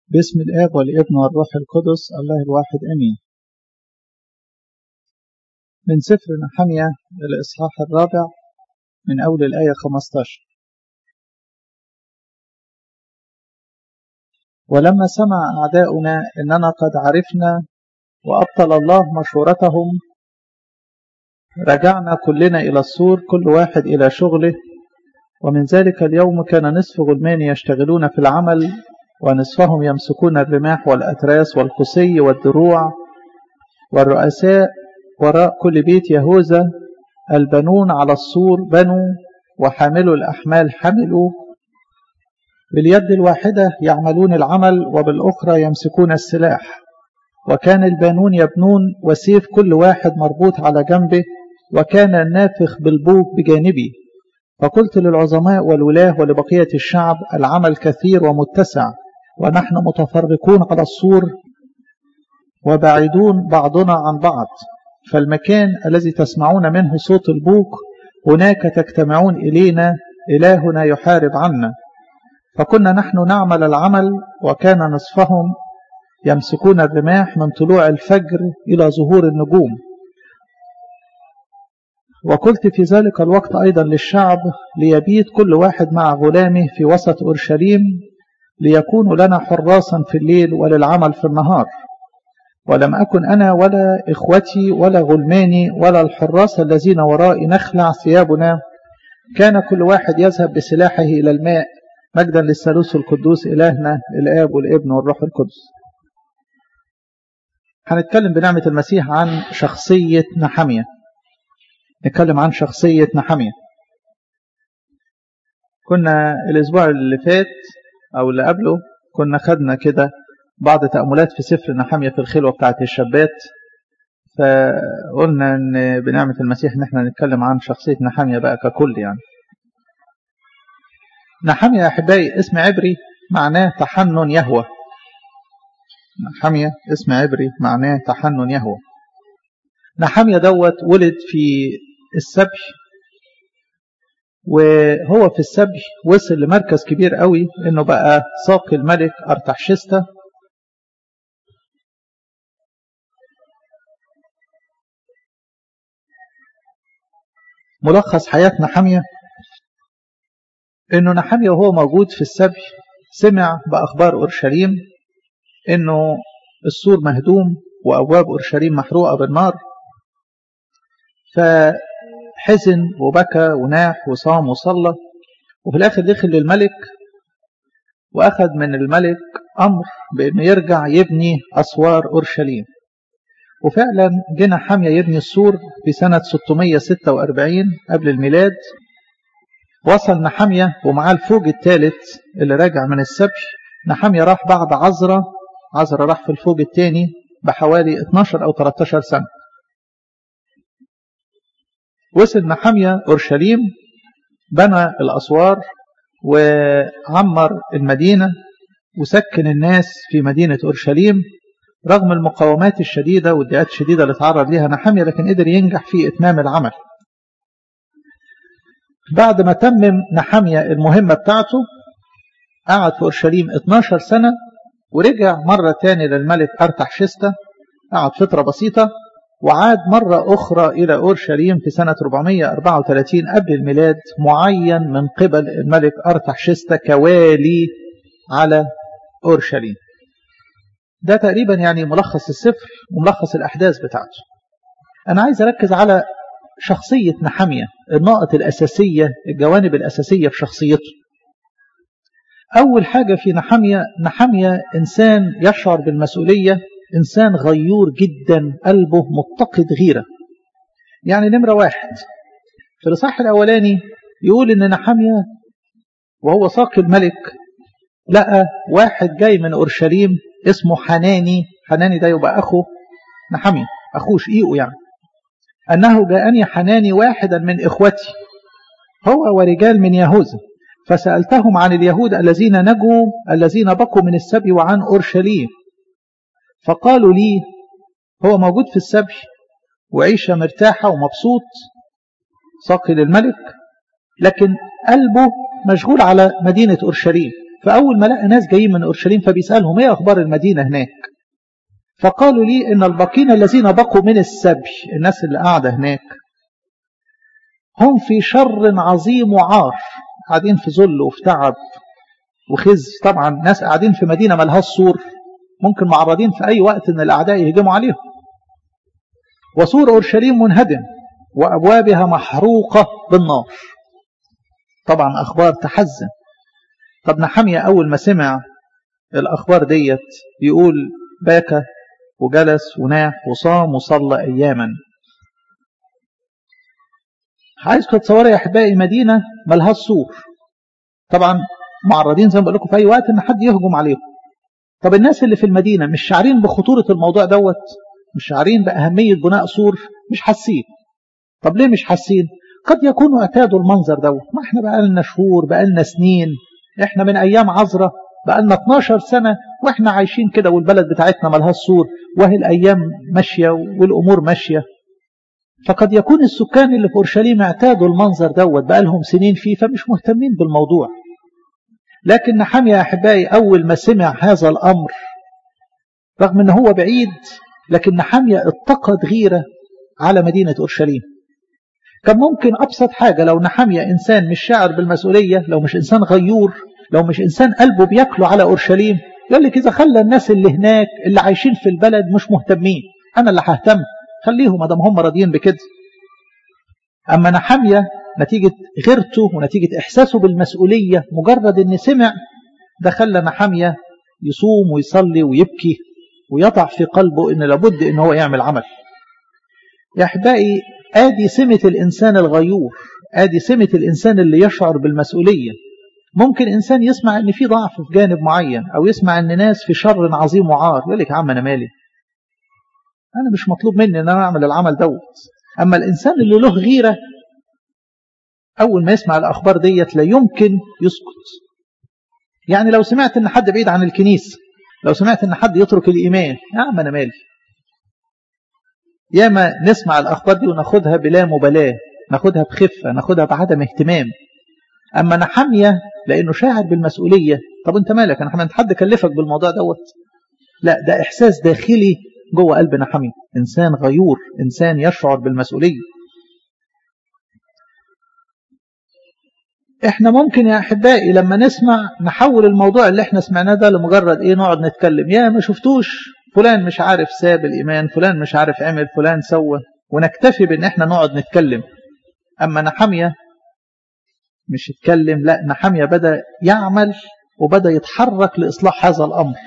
باسم الآب والابن والروح القدس الله الواحد أمين من سفر نحمية الإصحاح الرابع من أول الآية 15 ولما سمع أعداؤنا إننا قد عرفنا وأبطل الله مشورتهم رجعنا كلنا إلى السور كل واحد إلى شغله ومن ذلك اليوم كان نصف غلمان يشتغلون في العمل ونصفهم يمسكون الرماح والأتراس والقسي والدروع والرؤساء وراء كل بيت يهوذا البنون على السور بنوا وحاملوا الأحمال حملوا باليد الواحدة يعملون العمل وبالأخرى يمسكون السلاح وكان البانون يبنون وسيف كل واحد مربوط على جنبه وكان النافخ بالبوق بجانبي فقلت للعظماء والولاة ولبقية الشعب العمل كثير ومتسع ونحن متفرقون على السور وبعيدون بعضنا عن بعض فالمكان الذي تسمعون منه صوت البوق هناك تجتمعون إلينا إلهنا يحارب عنا فكنا نحن نعمل العمل وكان نصفهم يمسكون الرماح من طلوع الفجر إلى ظهور النجوم وقلت في ذلك الوقت أيضا للشعب ليبيت كل واحد مع غلامه في وسط أورشليم ليكونوا لنا حراسا في الليل وللعمل في النهار ولم أكن أنا ولا إخوتي ولا غلماني ولا الحراس الذين ورائي نخلع ثيابنا كان كل واحد يذهب بسلاحه إلى الماء مجدا للثالوث القدوس إلهنا الآب والابن والروح القدس هنتكلم بنعمة المسيح عن شخصية نحمية نتكلم عن شخصية نحمية كنا الأسبوع اللي فات أو اللي قبله كنا خدنا كده بعض تأملات في سفر نحمية في الخلوة بتاعت الشابات فقلنا ان بنعمة المسيح ان احنا نتكلم عن شخصية نحمية بقى ككل يعني نحمية يا أحبائي اسم عبري معناه تحنن يهوى نحمية اسم عبري معناه تحنن يهوى نحمية دوت ولد في السبي وهو في السبي وصل لمركز كبير قوي انه بقى ساقي الملك ارتحشستا ملخص حياة نحمية انه نحمية وهو موجود في السبي سمع بأخبار أورشليم انه السور مهدوم وأبواب أورشليم محروقة بالنار فحزن وبكى وناح وصام وصلى وفي الآخر دخل للملك وأخذ من الملك أمر بأنه يرجع يبني أسوار أورشليم وفعلا جينا حامية يبني السور في سنة 646 قبل الميلاد وصل نحمية ومعاه الفوج الثالث اللي راجع من السبي نحمية راح بعد عزرة عزرة راح في الفوج الثاني بحوالي 12 أو 13 سنة وصل نحمية أورشليم بنى الأسوار وعمر المدينة وسكن الناس في مدينة أورشليم رغم المقاومات الشديدة والدعاءات الشديدة اللي تعرض لها نحمية لكن قدر ينجح في إتمام العمل بعد ما تمم نحمية المهمة بتاعته قعد في أورشليم 12 سنة ورجع مرة تاني للملك أرتحشستا قعد فترة بسيطة وعاد مرة أخرى إلى أورشليم في سنة 434 قبل الميلاد معين من قبل الملك أرتحشستا كوالي على أورشليم ده تقريبا يعني ملخص السفر وملخص الأحداث بتاعته أنا عايز أركز على شخصية نحمية النقط الأساسية الجوانب الأساسية في شخصيته أول حاجة في نحمية نحمية إنسان يشعر بالمسؤولية إنسان غيور جدا قلبه متقد غيرة يعني نمرة واحد في الإصحاح الأولاني يقول إن نحمية وهو ساقي الملك لقى واحد جاي من أورشليم اسمه حناني حناني ده يبقى أخو نحمية أخوه شقيقه يعني أنه جاءني حناني واحدا من إخوتي هو ورجال من يهوذا فسألتهم عن اليهود الذين نجوا الذين بقوا من السبي وعن أورشليم فقالوا لي هو موجود في السبي وعيشة مرتاحة ومبسوط ساقي للملك لكن قلبه مشغول على مدينة أورشليم فأول ما لقى ناس جايين من أورشليم فبيسألهم إيه أخبار المدينة هناك فقالوا لي إن الباقين الذين بقوا من السبي الناس اللي قاعدة هناك هم في شر عظيم وعار قاعدين في ذل وفي تعب وخزي طبعا ناس قاعدين في مدينة ملهاش سور ممكن معرضين في أي وقت إن الأعداء يهجموا عليهم وسور أورشليم منهدم وأبوابها محروقة بالنار طبعا أخبار تحزن طب نحمية أول ما سمع الأخبار ديت يقول باكى وجلس وناح وصام وصلى أياما عايزكم تتصوروا يا أحبائي مدينة ملهاش سور طبعا معرضين زي ما بقول لكم في أي وقت إن حد يهجم عليهم طب الناس اللي في المدينة مش شعارين بخطورة الموضوع دوت مش شعارين بأهمية بناء سور مش حاسين طب ليه مش حاسين قد يكونوا اعتادوا المنظر دوت ما احنا بقالنا شهور بقالنا سنين احنا من ايام عذرة بقالنا 12 سنة واحنا عايشين كده والبلد بتاعتنا ملهاش سور وهي الايام ماشية والامور ماشية فقد يكون السكان اللي في اورشليم اعتادوا المنظر دوت بقالهم سنين فيه فمش مهتمين بالموضوع لكن نحمية يا احبائي اول ما سمع هذا الامر رغم ان هو بعيد لكن نحمية اتقد غيرة على مدينة اورشليم كان ممكن أبسط حاجة لو نحمية إنسان مش شاعر بالمسؤولية لو مش إنسان غيور لو مش إنسان قلبه بياكله على أورشليم يقول لك إذا خلى الناس اللي هناك اللي عايشين في البلد مش مهتمين أنا اللي ههتم خليهم ما دام هم راضيين بكده أما نحمية نتيجة غيرته ونتيجة إحساسه بالمسؤولية مجرد إن سمع ده خلى نحمية يصوم ويصلي ويبكي ويضع في قلبه إن لابد إن هو يعمل عمل يا أحبائي آدي سمة الإنسان الغيور آدي سمة الإنسان اللي يشعر بالمسؤولية ممكن إنسان يسمع أن في ضعف في جانب معين أو يسمع أن ناس في شر عظيم وعار يقول لك يا عم أنا مالي أنا مش مطلوب مني أن أنا أعمل العمل دوت أما الإنسان اللي له غيرة أول ما يسمع الأخبار ديت لا يمكن يسكت يعني لو سمعت أن حد بعيد عن الكنيسة لو سمعت أن حد يترك الإيمان يا عم أنا مالي ياما نسمع الأخبار دي وناخدها بلا مبالاة ناخدها بخفة ناخدها بعدم اهتمام أما نحمية لأنه شاعر بالمسؤولية طب أنت مالك أنا حمد حد كلفك بالموضوع دوت لا ده إحساس داخلي جوه قلب نحمية إنسان غيور إنسان يشعر بالمسؤولية احنا ممكن يا احبائي لما نسمع نحول الموضوع اللي احنا سمعناه ده لمجرد ايه نقعد نتكلم يا ما شفتوش فلان مش عارف ساب الإيمان فلان مش عارف عمل فلان سوى ونكتفي بأن احنا نقعد نتكلم أما نحمية مش يتكلم لا نحمية بدأ يعمل وبدأ يتحرك لإصلاح هذا الأمر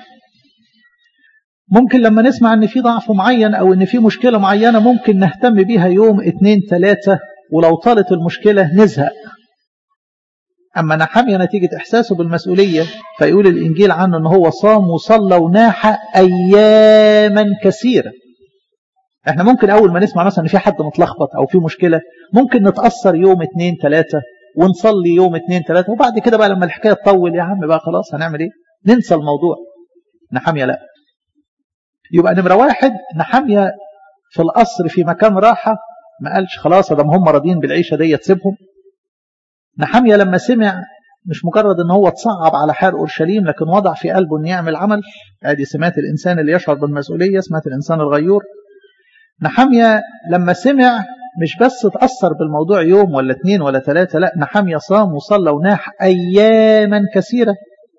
ممكن لما نسمع أن في ضعف معين أو أن في مشكلة معينة ممكن نهتم بيها يوم اتنين تلاتة ولو طالت المشكلة نزهق أما نحمية نتيجة إحساسه بالمسؤولية فيقول الإنجيل عنه أنه هو صام وصلى وناح أياما كثيرة احنا ممكن أول ما نسمع مثلا أن في حد متلخبط أو في مشكلة ممكن نتأثر يوم اتنين تلاتة ونصلي يوم اتنين تلاتة وبعد كده بقى لما الحكاية تطول يا عم بقى خلاص هنعمل ايه ننسى الموضوع نحمية لا يبقى نمرة واحد نحمية في القصر في مكان راحة ما قالش خلاص ده هم راضيين بالعيشة دي تسيبهم نحمية لما سمع مش مجرد ان هو اتصعب على حال اورشليم لكن وضع في قلبه ان يعمل عمل ادي سمات الانسان اللي يشعر بالمسؤوليه سمات الانسان الغيور نحمية لما سمع مش بس اتأثر بالموضوع يوم ولا اتنين ولا ثلاثة لا نحمية صام وصلى وناح أياما كثيرة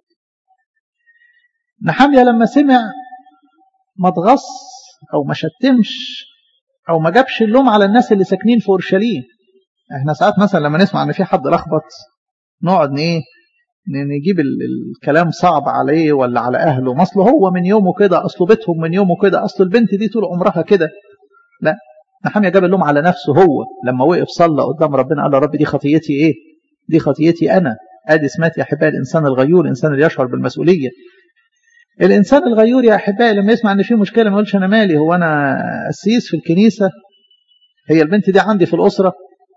نحمية لما سمع ما تغص أو ما شتمش أو ما جابش اللوم على الناس اللي ساكنين في أورشليم احنا ساعات مثلا لما نسمع ان في حد لخبط نقعد ايه نجيب الكلام صعب عليه ولا على اهله ما اصله هو من يومه كده اصله بيتهم من يومه كده اصل البنت دي طول عمرها كده لا نحمية جاب اللوم على نفسه هو لما وقف صلى قدام ربنا قال له رب دي خطيتي ايه دي خطيتي انا ادي سمات يا احبائي الانسان الغيور الانسان اللي يشعر بالمسؤوليه الانسان الغيور يا احبائي لما يسمع ان في مشكله ما يقولش انا مالي هو انا قسيس في الكنيسه هي البنت دي عندي في الاسره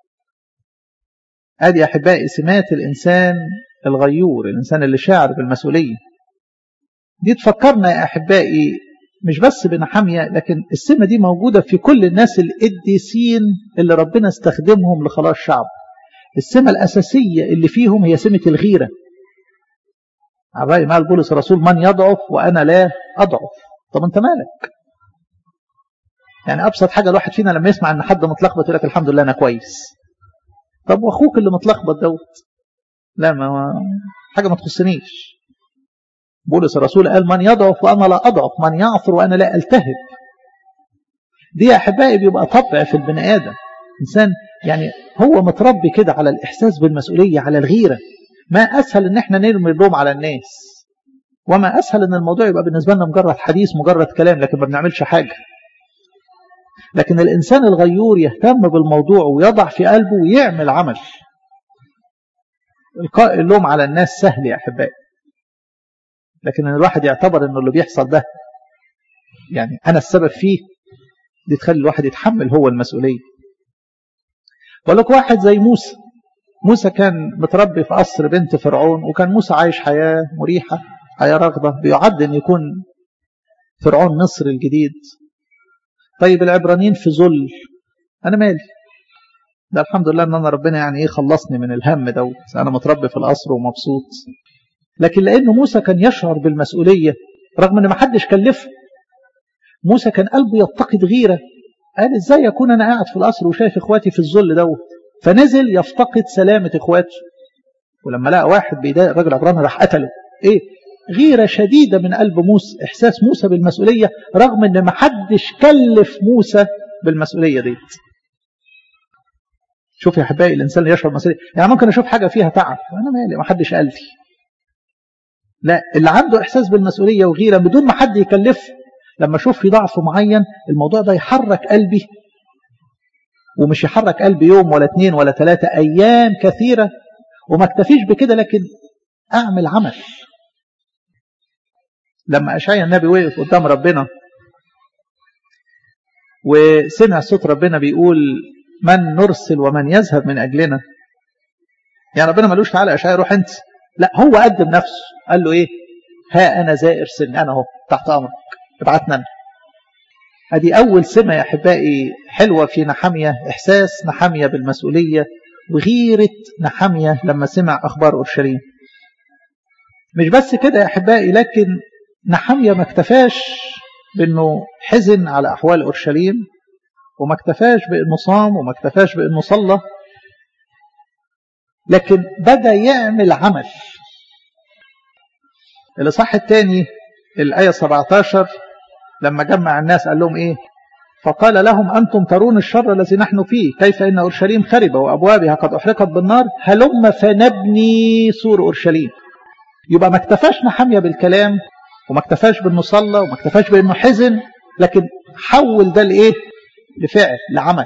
ادي يا احبائي سمات الانسان الغيور الانسان اللي شاعر بالمسؤوليه دي تفكرنا يا احبائي مش بس بنحمية لكن السمة دي موجودة في كل الناس القديسين اللي ربنا استخدمهم لخلاص شعب السمة الأساسية اللي فيهم هي سمة الغيرة عبائي ما بولس الرسول من يضعف وأنا لا أضعف طب أنت مالك يعني أبسط حاجة الواحد فينا لما يسمع أن حد متلخبط يقول لك الحمد لله أنا كويس طب وأخوك اللي متلخبط دوت لا ما حاجة ما تخصنيش بولس الرسول قال من يضعف وأنا لا أضعف من يعثر وأنا لا ألتهب دي يا أحبائي بيبقى طبع في البني آدم إنسان يعني هو متربي كده على الإحساس بالمسؤولية على الغيرة ما أسهل إن إحنا نرمي اللوم على الناس وما أسهل إن الموضوع يبقى بالنسبة لنا مجرد حديث مجرد كلام لكن ما بنعملش حاجة لكن الإنسان الغيور يهتم بالموضوع ويضع في قلبه ويعمل عمل إلقاء اللوم على الناس سهل يا أحبائي لكن ان الواحد يعتبر انه اللي بيحصل ده يعني انا السبب فيه دي تخلي الواحد يتحمل هو المسؤوليه بقول لك واحد زي موسى موسى كان متربي في قصر بنت فرعون وكان موسى عايش حياه مريحه حياه رغده بيعد ان يكون فرعون مصر الجديد طيب العبرانيين في ذل انا مالي ده الحمد لله ان انا ربنا يعني ايه خلصني من الهم دوت انا متربي في القصر ومبسوط لكن لأن موسى كان يشعر بالمسؤولية رغم أن ما حدش كلفه موسى كان قلبه يفتقد غيرة قال إزاي أكون أنا قاعد في القصر وشايف إخواتي في الذل دوت فنزل يفتقد سلامة إخواته ولما لقى واحد بيضايق الراجل عبراني راح قتله إيه غيرة شديدة من قلب موسى إحساس موسى بالمسؤولية رغم أن ما حدش كلف موسى بالمسؤولية ديت شوف يا أحبائي الإنسان اللي يشعر بالمسؤولية يعني ممكن أشوف حاجة فيها تعب أنا مالي ما حدش قال لي لا اللي عنده إحساس بالمسؤولية وغيرة بدون ما حد يكلفه لما أشوف في ضعف معين الموضوع ده يحرك قلبي ومش يحرك قلبي يوم ولا اتنين ولا ثلاثة أيام كثيرة وما اكتفيش بكده لكن أعمل عمل لما أشعيا النبي وقف قدام ربنا وسمع صوت ربنا بيقول من نرسل ومن يذهب من أجلنا يعني ربنا ملوش تعالى أشعيا روح أنت لا هو قدم نفسه قال له ايه ها انا زائر سن انا اهو تحت امرك ابعتنا انا ادي اول سمه يا احبائي حلوه في نحاميه احساس نحاميه بالمسؤوليه وغيره نحاميه لما سمع اخبار اورشليم مش بس كده يا احبائي لكن نحاميه ما اكتفاش بانه حزن على احوال اورشليم وما اكتفاش بانه صام وما اكتفاش بانه صلى لكن بدأ يعمل عمل الإصحاح الثاني الآية 17 لما جمع الناس قال لهم إيه فقال لهم أنتم ترون الشر الذي نحن فيه كيف إن أورشليم خربة وأبوابها قد أحرقت بالنار هلم فنبني سور أورشليم يبقى ما اكتفاش نحمية بالكلام وما اكتفاش بأنه صلى وما اكتفاش بأنه حزن لكن حول ده لإيه لفعل لعمل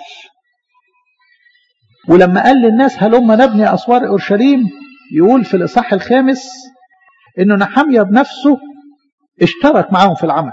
ولما قال للناس هلم نبني أسوار أورشليم يقول في الإصحاح الخامس إنه نحمية بنفسه اشترك معاهم في العمل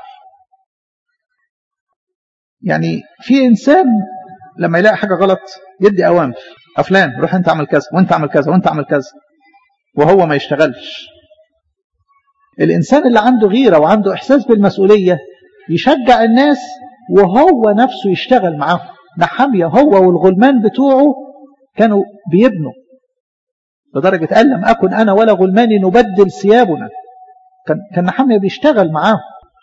يعني في إنسان لما يلاقي حاجة غلط يدي أوامر أفلان روح أنت اعمل كذا وأنت اعمل كذا وأنت اعمل كذا وهو ما يشتغلش الإنسان اللي عنده غيرة وعنده إحساس بالمسؤولية يشجع الناس وهو نفسه يشتغل معاهم نحمية هو والغلمان بتوعه كانوا بيبنوا لدرجة قال لم أكن أنا ولا غلماني نبدل ثيابنا كان كان نحمية بيشتغل معاهم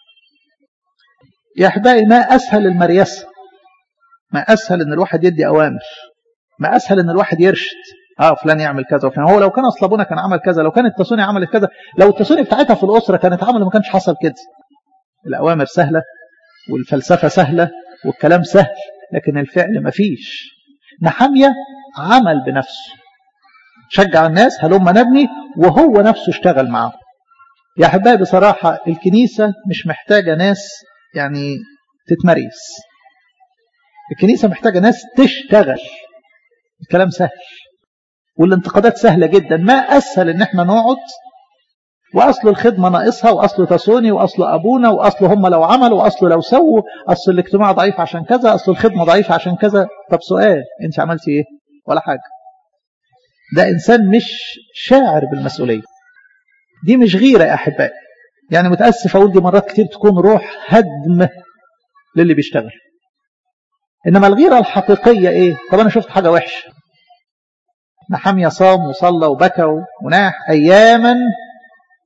يا أحبائي ما أسهل المريسة ما أسهل إن الواحد يدي أوامر ما أسهل إن الواحد يرشد اه فلان يعمل كذا وفلان هو لو كان اصل ابونا كان عمل كذا لو كانت التسوني عملت كذا لو التسوني بتاعتها في الاسره كانت عملت ما كانش حصل كده الاوامر سهله والفلسفه سهله والكلام سهل لكن الفعل ما فيش نحمية عمل بنفسه شجع الناس هلم نبني وهو نفسه اشتغل معاهم يا أحبائي بصراحة الكنيسة مش محتاجة ناس يعني تتمريس الكنيسة محتاجة ناس تشتغل الكلام سهل والانتقادات سهلة جدا ما أسهل إن احنا نقعد وأصل الخدمة ناقصها وأصل تسوني وأصل أبونا وأصل هم لو عملوا وأصل لو سووا أصل الاجتماع ضعيف عشان كذا أصل الخدمة ضعيفة عشان كذا طب سؤال أنت عملتي إيه ولا حاجة ده إنسان مش شاعر بالمسؤولية دي مش غيرة يا أحبائي يعني متأسف أقول دي مرات كتير تكون روح هدم للي بيشتغل إنما الغيرة الحقيقية إيه طب أنا شفت حاجة وحشة نحمية صام وصلى وبكى وناح أياما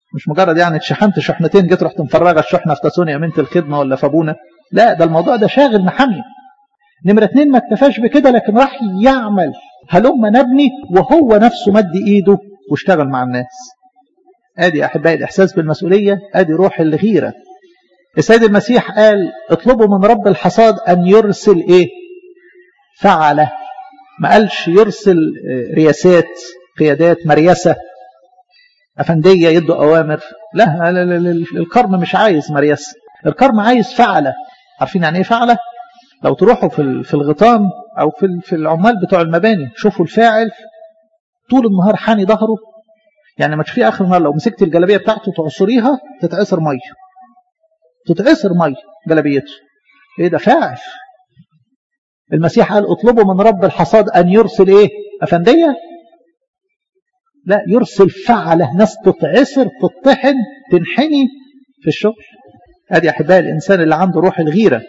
مش مجرد يعني اتشحنت شحنتين جيت رحت مفرغه الشحنه في تاسوني امينه الخدمه ولا في ابونا لا ده الموضوع ده شاغل نحميه نمرة اتنين ما اكتفاش بكده لكن راح يعمل هلم نبني وهو نفسه مد ايده واشتغل مع الناس ادي احبائي الاحساس بالمسؤوليه ادي روح الغيره السيد المسيح قال اطلبوا من رب الحصاد ان يرسل ايه فعله ما قالش يرسل رياسات قيادات مريسه افنديه يدوا اوامر لا, لا, لا, لا الكرم مش عايز مريسه الكرم عايز فعله عارفين يعني ايه فعله لو تروحوا في في الغيطان او في في العمال بتوع المباني شوفوا الفاعل طول النهار حاني ظهره يعني ما تشوفيه اخر النهار لو مسكت الجلابيه بتاعته تعصريها تتعصر ميه تتعصر ميه جلابيته ايه ده فاعل المسيح قال اطلبوا من رب الحصاد ان يرسل ايه افنديه لا يرسل فعله ناس تتعصر تطحن تنحني في الشغل ادي احبائي الانسان اللي عنده روح الغيره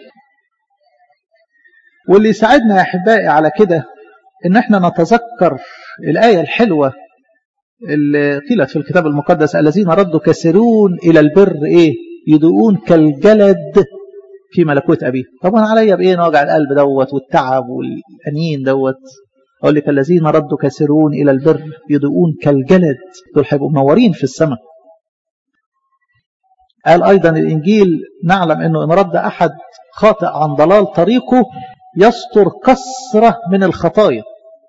واللي يساعدنا يا احبائي على كده ان احنا نتذكر الايه الحلوه اللي قيلت في الكتاب المقدس الذين ردوا كثيرون الى البر ايه يدؤون كالجلد في ملكوت ابيه طب انا عليا بايه وجع القلب دوت والتعب والانين دوت اقول لك الذين ردوا كثيرون الى البر يدؤون كالجلد دول هيبقوا منورين في السماء قال ايضا الانجيل نعلم انه ان رد احد خاطئ عن ضلال طريقه يستر كثرة من الخطايا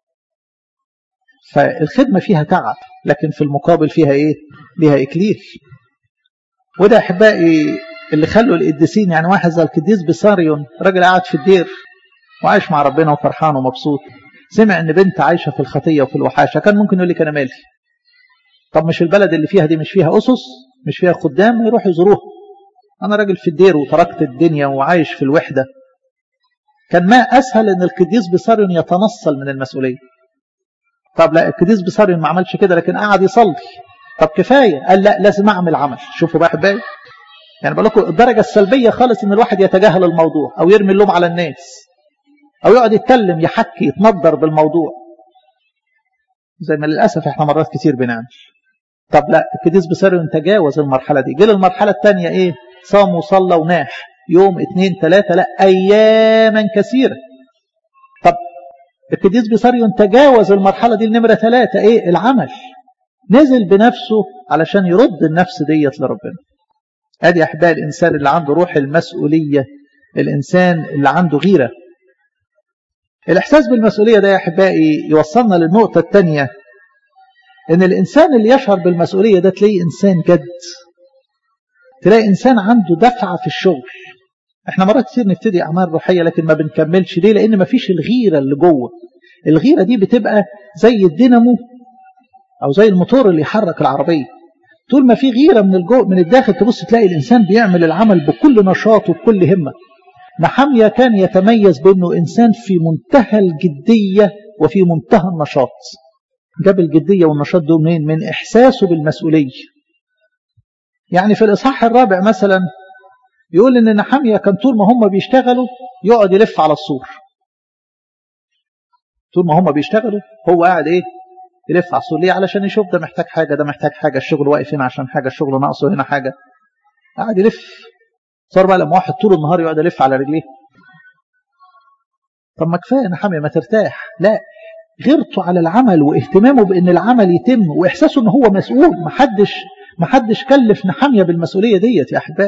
فالخدمة فيها تعب لكن في المقابل فيها ايه ليها اكليل وده احبائي اللي خلوا القديسين يعني واحد زي القديس بيساريون راجل قاعد في الدير وعايش مع ربنا وفرحان ومبسوط سمع ان بنت عايشه في الخطيه وفي الوحاشه كان ممكن يقول لك انا مالي طب مش البلد اللي فيها دي مش فيها اسس مش فيها خدام يروح يزوروها انا راجل في الدير وتركت الدنيا وعايش في الوحده كان ما اسهل ان القديس بيساريون يتنصل من المسؤوليه طب لا القديس بيساريون ما عملش كده لكن قعد يصلي طب كفايه قال لا لازم اعمل عمل شوفوا بقى احبائي يعني بقول لكم الدرجه السلبيه خالص ان الواحد يتجاهل الموضوع او يرمي اللوم على الناس او يقعد يتكلم يحكي يتنضر بالموضوع زي ما للاسف احنا مرات كتير بنعمل طب لا القديس بيساريون تجاوز المرحله دي جه المرحله الثانيه ايه صام وصلى وناح يوم اثنين ثلاثة لا أياما كثيرة طب القديس بيساريون تجاوز المرحلة دي لنمرة ثلاثة إيه العمل نزل بنفسه علشان يرد النفس ديت لربنا ادي احبائي الانسان اللي عنده روح المسؤوليه الانسان اللي عنده غيره الاحساس بالمسؤوليه ده يا احبائي يوصلنا للنقطه الثانيه ان الانسان اللي يشعر بالمسؤوليه ده تلاقيه انسان جد تلاقي انسان عنده دفعه في الشغل احنا مرات كتير نبتدي اعمال روحيه لكن ما بنكملش ليه لان ما فيش الغيره اللي جوه الغيره دي بتبقى زي الدينامو او زي الموتور اللي يحرك العربيه طول ما في غيره من الجو من الداخل تبص تلاقي الانسان بيعمل العمل بكل نشاط وبكل همه نحمية كان يتميز بانه انسان في منتهى الجديه وفي منتهى النشاط جاب الجديه والنشاط دول منين من احساسه بالمسؤوليه يعني في الاصحاح الرابع مثلا يقول ان نحمية كان طول ما هم بيشتغلوا يقعد يلف على السور طول ما هم بيشتغلوا هو قاعد ايه يلف على السور ليه علشان يشوف ده محتاج حاجه ده محتاج حاجه الشغل واقف هنا عشان حاجه الشغل ناقصه هنا حاجه قاعد يلف صار بقى لما واحد طول النهار يقعد يلف على رجليه طب ما كفايه نحمية ما ترتاح لا غيرته على العمل واهتمامه بان العمل يتم واحساسه ان هو مسؤول محدش محدش كلف نحمية بالمسؤوليه ديت يا احبائي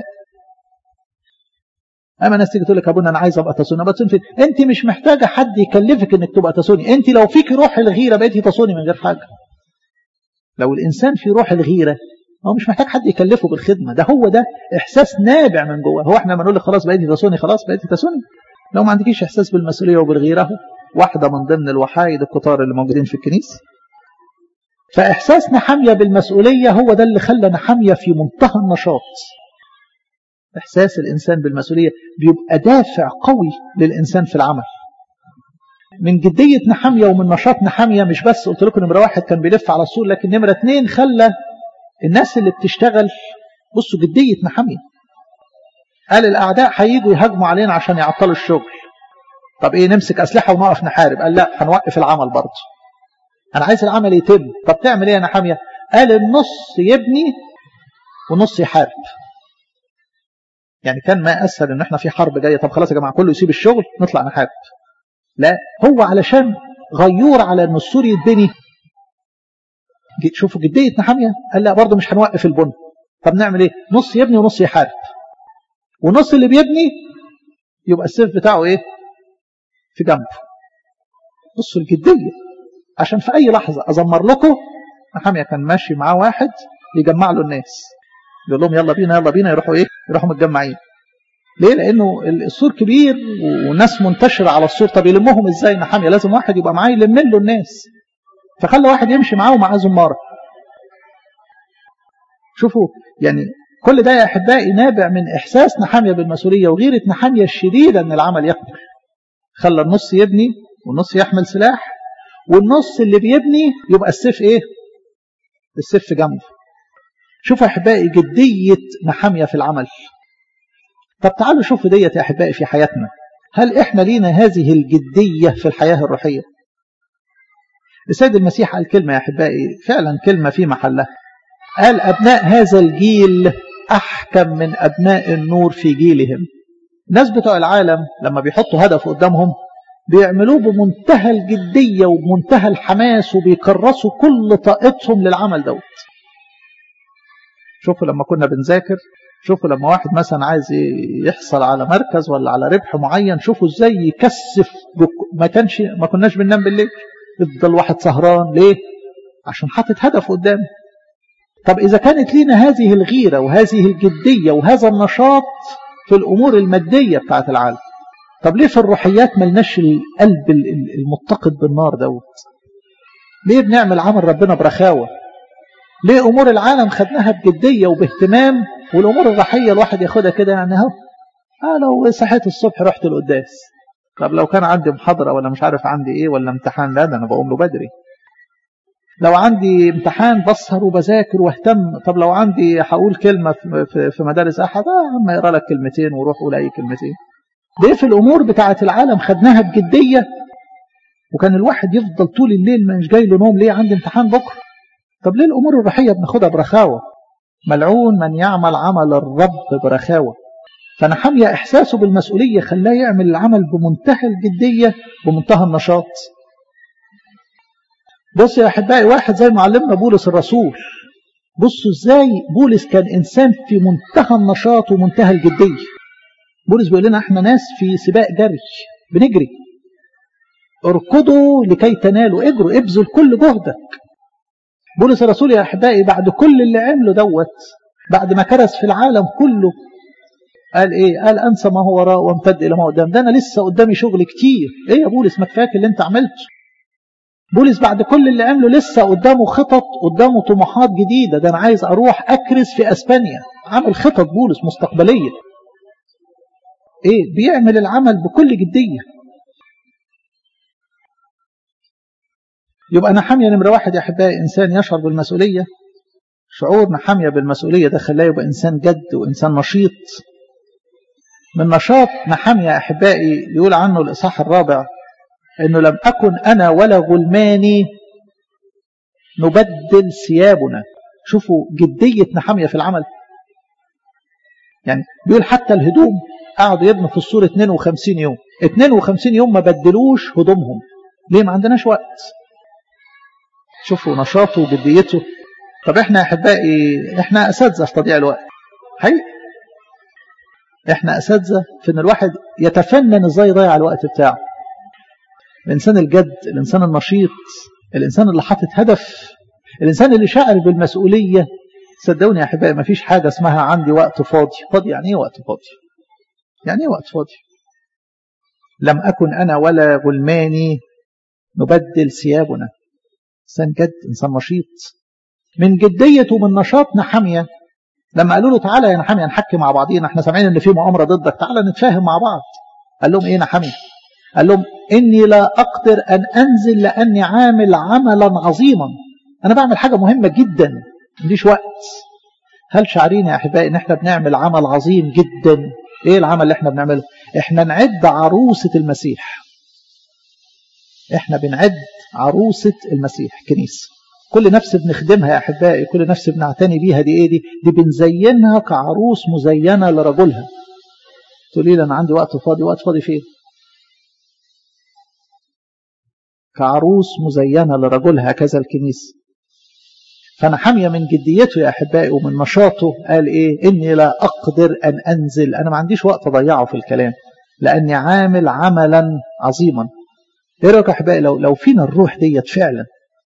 اما ناس تيجي تقول لك ابونا انا عايز ابقى تصوني ابقى تصوني فين انت مش محتاجه حد يكلفك انك تبقى تصوني انت لو فيك روح الغيره بقيتي تصوني من غير حاجه لو الانسان في روح الغيره هو مش محتاج حد يكلفه بالخدمه ده هو ده احساس نابع من جوه هو احنا بنقول لك خلاص بقيتي تصوني خلاص بقيتي تصوني لو ما عندكيش احساس بالمسؤوليه وبالغيره واحده من ضمن الوحايد الكتار اللي موجودين في الكنيسه فاحساس نحميه بالمسؤوليه هو ده اللي خلى نحميه في منتهى النشاط إحساس الإنسان بالمسؤولية بيبقى دافع قوي للإنسان في العمل من جدية نحامية ومن نشاط نحامية مش بس قلت لكم نمرة واحد كان بيلف على السور لكن نمرة اتنين خلى الناس اللي بتشتغل بصوا جدية نحامية قال الأعداء هيجوا يهاجموا علينا عشان يعطلوا الشغل طب إيه نمسك أسلحة ونقف نحارب قال لا هنوقف العمل برضه أنا عايز العمل يتم طب تعمل إيه يا نحامية قال النص يبني ونص يحارب يعني كان ما اسهل ان احنا في حرب جايه طب خلاص يا جماعه كله يسيب الشغل نطلع نحارب لا هو علشان غيور على ان السور يتبني شوفوا جديه نحاميه قال لا برضه مش هنوقف البن طب نعمل ايه نص يبني ونص يحارب ونص اللي بيبني يبقى السيف بتاعه ايه في جنبه بصوا الجديه عشان في اي لحظه ازمر لكم نحاميه كان ماشي معاه واحد يجمع له الناس يقول لهم يلا بينا يلا بينا يروحوا ايه يروحوا متجمعين ليه لانه السور كبير وناس منتشره على السور طب يلمهم ازاي نحاميه لازم واحد يبقى معاه يلم له الناس فخلى واحد يمشي معاه ومعاه زماره شوفوا يعني كل ده يا احبائي نابع من احساس نحاميه بالمسؤوليه وغيره نحاميه الشديده ان العمل يكبر خلى النص يبني والنص يحمل سلاح والنص اللي بيبني يبقى السيف ايه السيف في جنبه شوفوا يا احبائي جديه نحاميه في العمل طب تعالوا شوفوا ديت يا احبائي في حياتنا هل احنا لينا هذه الجديه في الحياه الروحيه السيد المسيح قال كلمه يا احبائي فعلا كلمه في محلها قال ابناء هذا الجيل احكم من ابناء النور في جيلهم الناس بتوع العالم لما بيحطوا هدف قدامهم بيعملوه بمنتهى الجدية وبمنتهى الحماس وبيكرسوا كل طاقتهم للعمل دوت شوفوا لما كنا بنذاكر شوفوا لما واحد مثلا عايز يحصل على مركز ولا على ربح معين شوفوا ازاي يكثف ما كانش ما كناش بننام بالليل يفضل واحد سهران ليه عشان حاطط هدف قدامه طب اذا كانت لينا هذه الغيره وهذه الجديه وهذا النشاط في الامور الماديه بتاعت العالم طب ليه في الروحيات ملناش القلب المتقد بالنار دوت ليه بنعمل عمل ربنا برخاوه ليه امور العالم خدناها بجديه وباهتمام والامور الروحيه الواحد ياخدها كده يعني اهو اه لو صحيت الصبح رحت القداس طب لو كان عندي محاضره ولا مش عارف عندي ايه ولا امتحان لا ده انا بقوم له بدري لو عندي امتحان بسهر وبذاكر واهتم طب لو عندي هقول كلمه في, في مدارس احد اه عم يقرا لك كلمتين وروح قول اي كلمتين ليه في الامور بتاعه العالم خدناها بجديه وكان الواحد يفضل طول الليل مش جاي له نوم ليه عندي امتحان بكره طب ليه الامور الروحيه بناخدها برخاوه ملعون من يعمل عمل الرب برخاوه فنحمية إحساسه بالمسؤولية خلاه يعمل العمل بمنتهى الجدية بمنتهى النشاط بص يا أحبائي واحد زي معلمنا بولس الرسول بصوا ازاي بولس كان إنسان في منتهى النشاط ومنتهى الجدية بولس بيقول لنا احنا ناس في سباق جري بنجري اركضوا لكي تنالوا اجروا ابذل كل جهدك بولس الرسول يا احبائي بعد كل اللي عمله دوت بعد ما كرس في العالم كله قال ايه قال انسى ما هو وراء وامتد الى ما قدام ده انا لسه قدامي شغل كتير ايه يا بولس ما كفاك اللي انت عملته بولس بعد كل اللي عمله لسه قدامه خطط قدامه طموحات جديده ده انا عايز اروح اكرس في اسبانيا عامل خطط بولس مستقبليه ايه بيعمل العمل بكل جديه يبقى نحامية نمرة واحد يا أحبائي إنسان يشعر بالمسؤولية شعور نحامية بالمسؤولية ده خلاه يبقى إنسان جد وإنسان نشيط من نشاط نحامية يا أحبائي يقول عنه الإصحاح الرابع إنه لم أكن أنا ولا غلماني نبدل ثيابنا شوفوا جدية نحامية في العمل يعني بيقول حتى الهدوم قعدوا يبنوا في السور 52 يوم 52 يوم ما بدلوش هدومهم ليه ما عندناش وقت شوفوا نشاطه وجديته طب احنا يا احبائي احنا اساتذه في تضييع الوقت حقيقي احنا اساتذه في ان الواحد يتفنن ازاي يضيع الوقت بتاعه الانسان الجد الانسان النشيط الانسان اللي حاطط هدف الانسان اللي شاعر بالمسؤوليه صدقوني يا احبائي ما فيش حاجه اسمها عندي وقت فاضي فاضي يعني ايه وقت فاضي يعني ايه وقت فاضي لم اكن انا ولا غلماني نبدل ثيابنا إنسان جد إنسان نشيط من جدية ومن نشاط نحامية لما قالوا له تعالى يا نحامية نحكي مع بعضينا احنا سامعين ان في مؤامرة ضدك تعالى نتفاهم مع بعض قال لهم ايه نحامية قال لهم اني لا اقدر ان انزل لاني عامل عملا عظيما انا بعمل حاجة مهمة جدا مديش وقت هل شعرين يا احبائي ان احنا بنعمل عمل عظيم جدا ايه العمل اللي احنا بنعمله احنا نعد عروسة المسيح احنا بنعد عروسة المسيح كنيسة كل نفس بنخدمها يا أحبائي كل نفس بنعتني بيها دي إيه دي دي بنزينها كعروس مزينة لرجلها تقولي لي أنا عندي وقت فاضي وقت فاضي فين كعروس مزينة لرجلها هكذا الكنيسة فأنا حامية من جديته يا أحبائي ومن نشاطه قال إيه إني لا أقدر أن أنزل أنا ما عنديش وقت أضيعه في الكلام لأني عامل عملا عظيما إيه رأيك يا أحبائي لو, لو فينا الروح ديت فعلا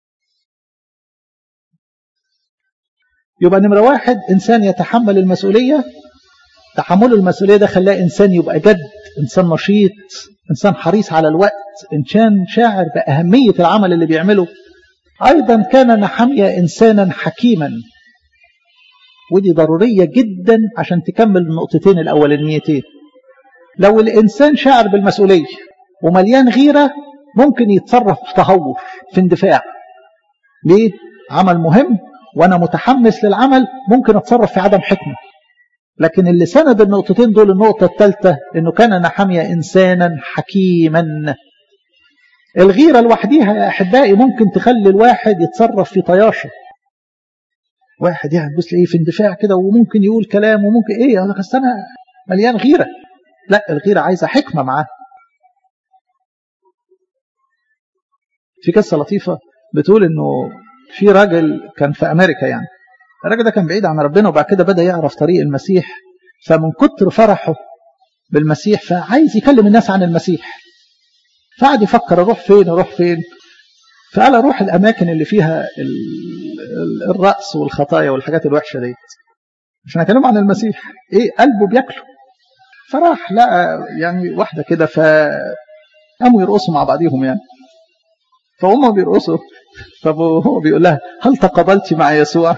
يبقى نمرة واحد إنسان يتحمل المسؤولية تحمل المسؤولية ده خلاه إنسان يبقى جد إنسان نشيط إنسان حريص على الوقت إنسان شاعر بأهمية العمل اللي بيعمله أيضا كان نحمية إنسانا حكيما ودي ضرورية جدا عشان تكمل النقطتين الأولانيتين لو الإنسان شاعر بالمسؤولية ومليان غيرة ممكن يتصرف في تهور في اندفاع ليه؟ عمل مهم وأنا متحمس للعمل ممكن أتصرف في عدم حكمة لكن اللي سند النقطتين دول النقطة الثالثة إنه كان نحمية إنسانا حكيما الغيرة لوحديها يا أحبائي ممكن تخلي الواحد يتصرف في طياشة واحد يعني بص ايه في اندفاع كده وممكن يقول كلام وممكن ايه انا انا مليان غيره لا الغيره عايزه حكمه معاه في قصه لطيفه بتقول انه في راجل كان في امريكا يعني الراجل ده كان بعيد عن ربنا وبعد كده بدا يعرف طريق المسيح فمن كتر فرحه بالمسيح فعايز يكلم الناس عن المسيح فقعد يفكر اروح فين اروح فين فقال اروح الاماكن اللي فيها الرأس والخطايا والحاجات الوحشه ديت عشان اكلمه عن المسيح ايه قلبه بياكله فراح لقى يعني واحده كده ف قاموا يرقصوا مع بعضيهم يعني فهم بيرقصوا فهو بيقول لها هل تقابلت مع يسوع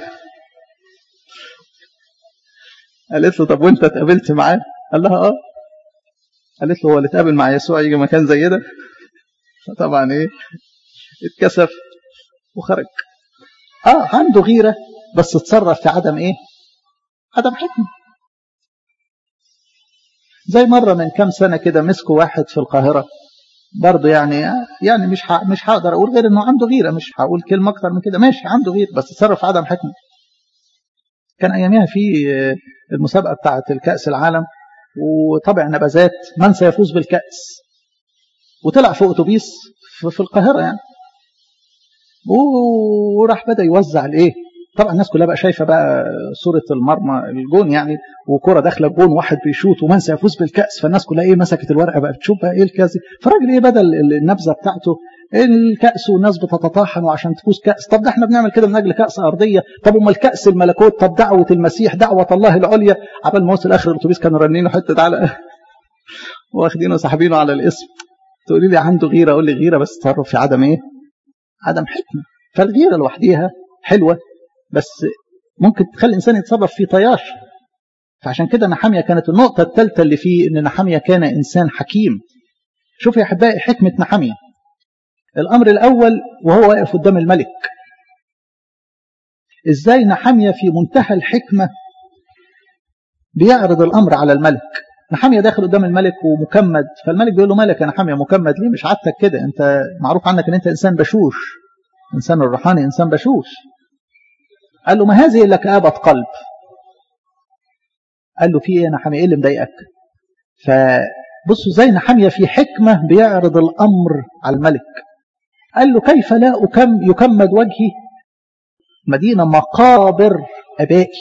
قالت له طب وانت اتقابلت معاه قال لها اه قالت له هو اللي اتقابل مع يسوع يجي مكان زي ده فطبعا ايه اتكسف وخرج اه عنده غيره بس اتصرف في عدم ايه عدم حكمه زي مره من كام سنه كده مسكوا واحد في القاهره برضه يعني يعني مش ح... مش هقدر اقول غير انه عنده غيره مش هقول كلمه اكتر من كده ماشي عنده غيره بس اتصرف في عدم حكمه كان اياميها في المسابقه بتاعه الكاس العالم وطبع نبذات من سيفوز بالكاس وطلع في اتوبيس في القاهره يعني وراح بدا يوزع الايه طبعا الناس كلها بقى شايفه بقى صوره المرمى الجون يعني وكره داخله الجون واحد بيشوط ومن سيفوز بالكاس فالناس كلها ايه مسكت الورقه بقى بتشوف بقى ايه الكاس فالراجل ايه بدل النبذه بتاعته الكاس والناس بتتطاحن وعشان تفوز كاس طب ده احنا بنعمل كده من اجل كاس ارضيه طب امال كاس الملكوت طب دعوه المسيح دعوه الله العليا عبال ما وصل اخر الاتوبيس كانوا رنينه حته على واخدينه ساحبينه على الاسم تقولي لي عنده غيره اقول لي غيره بس تصرف في عدم ايه عدم حكمه فالغيره لوحديها حلوه بس ممكن تخلي الانسان يتصرف في طياش فعشان كده نحاميه كانت النقطه الثالثه اللي فيه ان نحاميه كان انسان حكيم شوف يا احبائي حكمه نحاميه الامر الاول وهو واقف قدام الملك ازاي نحاميه في منتهى الحكمه بيعرض الامر على الملك نحاميه داخل قدام الملك ومكمد فالملك بيقول له مالك يا نحاميه مكمد ليه مش عادتك كده انت معروف عنك ان انت انسان بشوش انسان الروحاني انسان بشوش قال له ما هذه الا كآبة قلب قال له في ايه يا نحاميه ايه اللي مضايقك فبصوا زي نحاميه في حكمه بيعرض الامر على الملك قال له كيف لا أكم يكمد وجهي مدينة مقابر أبائي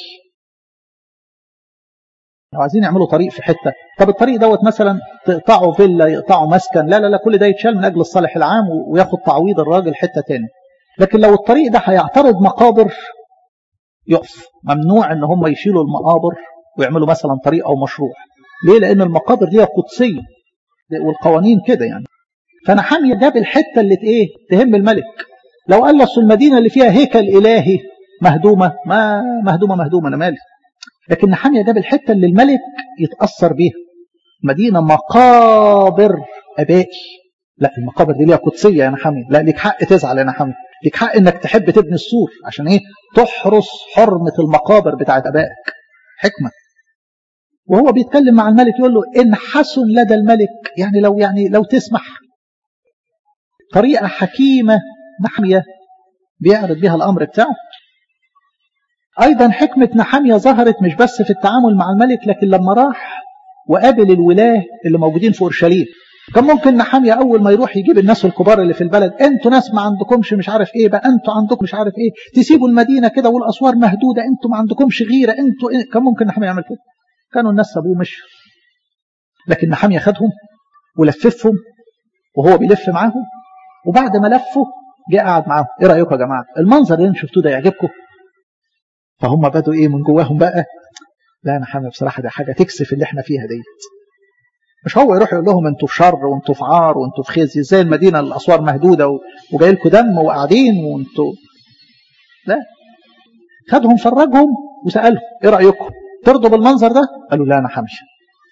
لو عايزين يعملوا طريق في حتة طب الطريق دوت مثلا تقطعوا فيلا يقطعوا مسكن لا لا لا كل ده يتشال من أجل الصالح العام وياخد تعويض الراجل حتة تاني لكن لو الطريق ده هيعترض مقابر يقف ممنوع ان هم يشيلوا المقابر ويعملوا مثلا طريق او مشروع ليه لان المقابر دي قدسيه والقوانين كده يعني فنحامية جاب الحتة اللي ايه تهم الملك لو قال اصل المدينة اللي فيها هيكل إلهي مهدومة ما مهدومة مهدومة أنا مالي لكن نحامية جاب الحتة اللي الملك يتأثر بيها مدينة مقابر أبائي لا المقابر دي ليها قدسية يا نحامية لا ليك حق تزعل يا نحامية ليك حق انك تحب تبني السور عشان ايه تحرس حرمة المقابر بتاعت أبائك حكمة وهو بيتكلم مع الملك يقول له إن حسن لدى الملك يعني لو يعني لو تسمح طريقة حكيمة نحمية بيعرض بها الأمر بتاعه أيضا حكمة نحامية ظهرت مش بس في التعامل مع الملك لكن لما راح وقابل الولاة اللي موجودين في أورشليم كان ممكن نحامية أول ما يروح يجيب الناس الكبار اللي في البلد أنتوا ناس ما عندكمش مش عارف إيه بقى أنتوا عندكم مش عارف إيه تسيبوا المدينة كده والأسوار مهدودة أنتوا ما عندكمش غيرة أنتوا إيه؟ كان ممكن نحامية يعمل كده كانوا الناس سابوه مشوا لكن نحامية خدهم ولففهم وهو بيلف معاهم وبعد ما لفوا جه قعد معاهم ايه رايكم يا جماعه المنظر اللي انتم شفتوه ده يعجبكم فهم بدوا ايه من جواهم بقى لا انا حامي بصراحه ده حاجه تكسف اللي احنا فيها ديت مش هو يروح يقول لهم انتوا في شر وانتوا في عار وانتوا في خزي ازاي المدينه الاسوار مهدوده وجاي لكم دم وقاعدين وانتوا لا خدهم فرجهم وسالهم ايه رايكم ترضوا بالمنظر ده قالوا لا انا همشي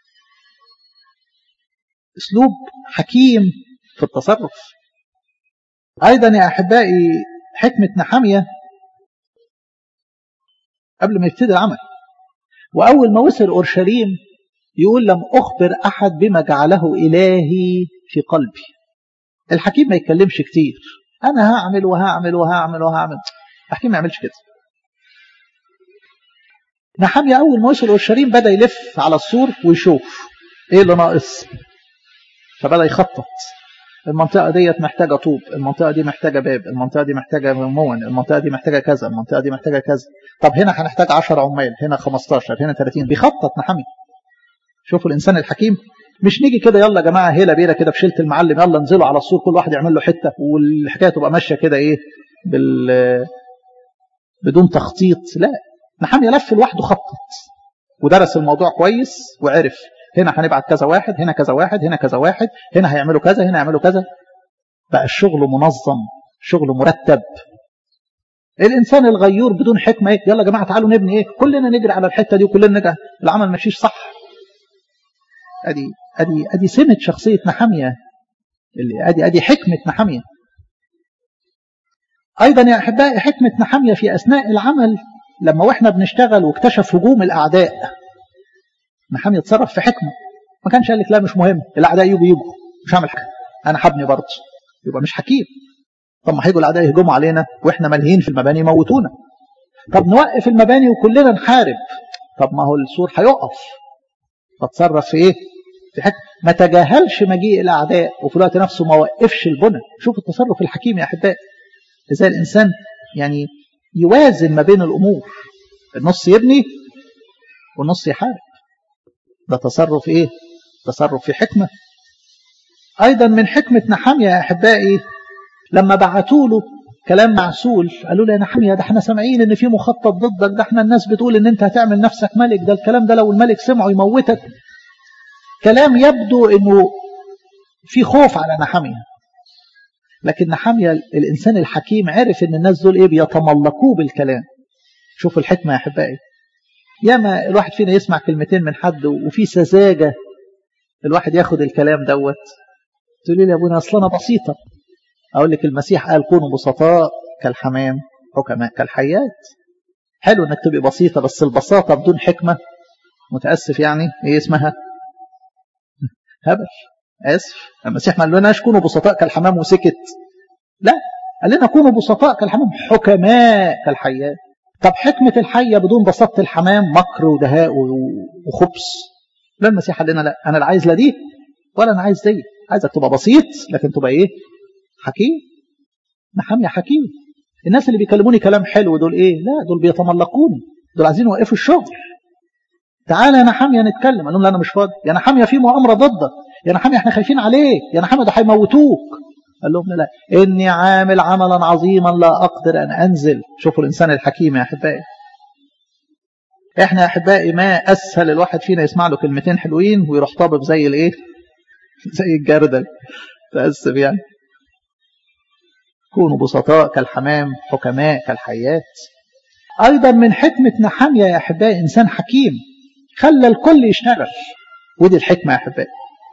اسلوب حكيم في التصرف ايضا يا احبائي حكمه نحاميه قبل ما يبتدي العمل واول ما وصل اورشليم يقول لم اخبر احد بما جعله الهي في قلبي الحكيم ما يتكلمش كتير انا هعمل وهعمل وهعمل وهعمل الحكيم ما يعملش كده نحامية أول ما وصل أورشليم بدأ يلف على السور ويشوف إيه اللي ناقص فبدأ يخطط المنطقة ديت محتاجة طوب المنطقة دي محتاجة باب المنطقة دي محتاجة مون المنطقة دي محتاجة كذا المنطقة دي محتاجة كذا طب هنا هنحتاج 10 عمال هنا 15 هنا 30 بيخطط نحمي شوفوا الإنسان الحكيم مش نيجي كده يلا يا جماعة هيلا بيلا كده في شيلة المعلم يلا انزلوا على السور كل واحد يعمل له حتة والحكاية تبقى ماشية كده إيه بال بدون تخطيط لا نحمي لف لوحده خطط ودرس الموضوع كويس وعرف هنا هنبعت كذا واحد هنا كذا واحد هنا كذا واحد هنا هيعملوا كذا هنا يعملوا كذا بقى الشغل منظم شغل مرتب الانسان الغيور بدون حكمه ايه يلا يا جماعه تعالوا نبني ايه كلنا نجري على الحته دي وكلنا نجري العمل ماشيش صح ادي ادي ادي سمه شخصيه نحاميه اللي ادي ادي حكمه نحاميه ايضا يا احبائي حكمه نحاميه في اثناء العمل لما واحنا بنشتغل واكتشف هجوم الاعداء نحامي يتصرف في حكمه ما كانش قال لك لا مش مهم الاعداء يجوا يجوا مش هعمل حاجه انا هبني برضه يبقى مش حكيم طب ما هيجوا الاعداء يهجموا علينا واحنا ملهيين في المباني يموتونا طب نوقف المباني وكلنا نحارب طب ما هو السور هيقف فتصرف في ايه في حكمه ما تجاهلش مجيء الاعداء وفي الوقت نفسه ما وقفش البنى شوف التصرف الحكيم يا احبائي ازاي الانسان يعني يوازن ما بين الامور النص يبني والنص يحارب ده تصرف ايه تصرف في حكمة ايضا من حكمة نحامية يا احبائي لما بعتوا له كلام معسول قالوا له يا نحامية ده احنا سامعين ان في مخطط ضدك ده احنا الناس بتقول ان انت هتعمل نفسك ملك ده الكلام ده لو الملك سمعه يموتك كلام يبدو انه في خوف على نحامية لكن نحامية الانسان الحكيم عرف ان الناس دول ايه بيتملقوه بالكلام شوفوا الحكمة يا احبائي ياما الواحد فينا يسمع كلمتين من حد وفي سذاجة الواحد ياخد الكلام دوت تقولي لي يا ابونا اصل انا بسيطة اقول لك المسيح قال كونوا بسطاء كالحمام حكماء كالحيات حلو انك تبقي بسيطة بس البساطة بدون حكمة متأسف يعني ايه اسمها هبل اسف المسيح ما قالناش كونوا بسطاء كالحمام وسكت لا قال لنا كونوا بسطاء كالحمام حكماء كالحيات طب حكمة الحية بدون بساطة الحمام مكر ودهاء وخبث لا المسيح قال لنا لا أنا لا عايز لا دي ولا أنا عايز دي عايزك تبقى بسيط لكن تبقى إيه حكيم نحام يا حكيم الناس اللي بيكلموني كلام حلو دول إيه لا دول بيتملقوني دول عايزين يوقفوا الشغل تعالى يا نحامية نتكلم قال لهم لا أنا مش فاضي يا نحامية في مؤامرة ضدك يا نحامية احنا خايفين عليك يا نحامية ده هيموتوك قال لهم لا إني عامل عملا عظيما لا أقدر أن أنزل شوفوا الإنسان الحكيم يا أحبائي إحنا يا أحبائي ما أسهل الواحد فينا يسمع له كلمتين حلوين ويروح طابب زي الإيه زي الجردل تأسف يعني كونوا بسطاء كالحمام حكماء كالحيات أيضا من حكمة نحامية يا أحبائي إنسان حكيم خلى الكل يشتغل ودي الحكمة يا أحبائي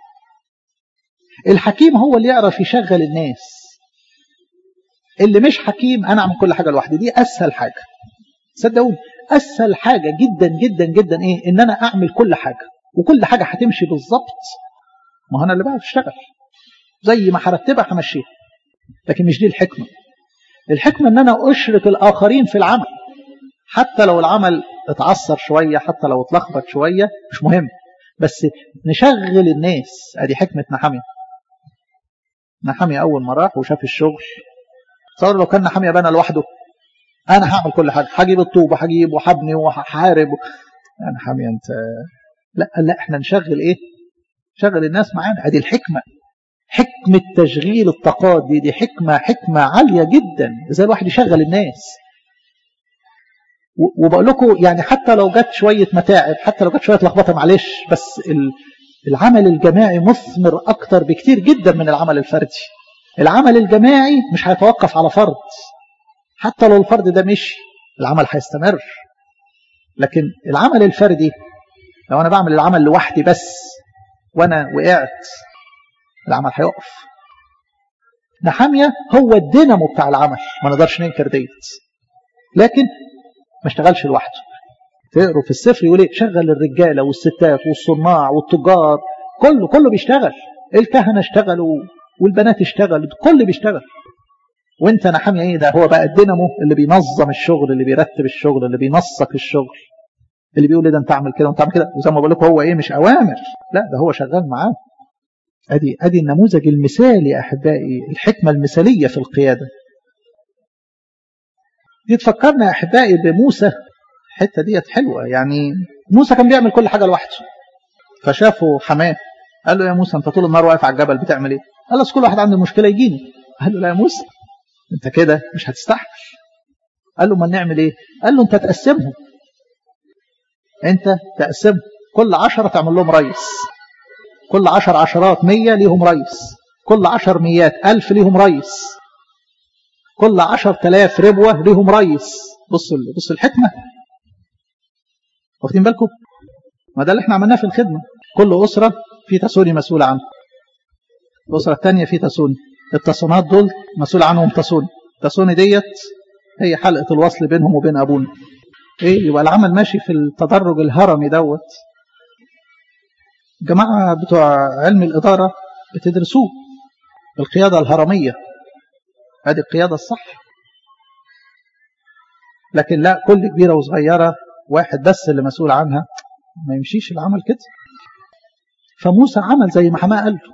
الحكيم هو اللي يعرف يشغل الناس اللي مش حكيم انا اعمل كل حاجه لوحدي دي اسهل حاجه صدقوني اسهل حاجه جدا جدا جدا ايه ان انا اعمل كل حاجه وكل حاجه هتمشي بالظبط ما انا اللي بقى اشتغل زي ما هرتبها همشيها لكن مش دي الحكمه الحكمة ان انا اشرك الاخرين في العمل حتى لو العمل اتعثر شوية حتى لو اتلخبط شوية مش مهم بس نشغل الناس ادي حكمة نحمية نحمية اول ما راح وشاف الشغل تصور لو كان نحمية بنى لوحده انا هعمل كل حاجة هجيب الطوب وهجيب وهبني وهحارب يا نحمية انت لا لا احنا نشغل ايه شغل الناس معانا ادي الحكمة حكمة تشغيل الطاقات دي دي حكمة حكمة عالية جدا ازاي الواحد يشغل الناس وبقول لكم يعني حتى لو جت شوية متاعب حتى لو جت شوية لخبطة معلش بس العمل الجماعي مثمر أكتر بكتير جدا من العمل الفردي العمل الجماعي مش هيتوقف على فرد حتى لو الفرد ده مشي العمل هيستمر لكن العمل الفردي لو أنا بعمل العمل لوحدي بس وأنا وقعت العمل هيقف نحامية هو الدينامو بتاع العمل ما نقدرش ننكر ديت لكن ما اشتغلش لوحده تقروا في السفر يقول ايه شغل الرجاله والستات والصناع والتجار كله كله بيشتغل الكهنه اشتغلوا والبنات اشتغلوا كله بيشتغل وانت نحامية ايه ده هو بقى الدينامو اللي بينظم الشغل اللي بيرتب الشغل اللي بينسق الشغل اللي بيقول لي ده انت اعمل كده وانت اعمل كده وزي ما بقول لكم هو ايه مش اوامر لا ده هو شغال معاه ادي ادي النموذج المثالي يا احبائي الحكمه المثاليه في القياده دي تفكرنا يا احبائي بموسى الحته ديت حلوه يعني موسى كان بيعمل كل حاجه لوحده فشافه حماه قال له يا موسى انت طول النهار واقف على الجبل بتعمل ايه؟ قال له كل واحد عنده مشكله يجيني قال له لا يا موسى انت كده مش هتستحمل قال له ما نعمل ايه؟ قال له انت تقسمهم انت تقسمهم كل عشرة تعمل لهم رئيس كل عشر عشرات مية ليهم رئيس كل عشر ميات ألف ليهم رئيس كل عشر تلاف ربوة ليهم رئيس بصوا بصوا الحكمة واخدين بالكم ما ده اللي احنا عملناه في الخدمة كل أسرة في تسوني مسؤول عنه الأسرة الثانية في تسوني التصونات دول مسؤول عنهم تسوني تسوني ديت هي حلقة الوصل بينهم وبين أبونا ايه يبقى العمل ماشي في التدرج الهرمي دوت الجماعة بتوع علم الإدارة بتدرسوه القيادة الهرمية هذه القيادة الصح لكن لا كل كبيرة وصغيرة واحد بس اللي مسؤول عنها ما يمشيش العمل كده فموسى عمل زي ما حماه قال له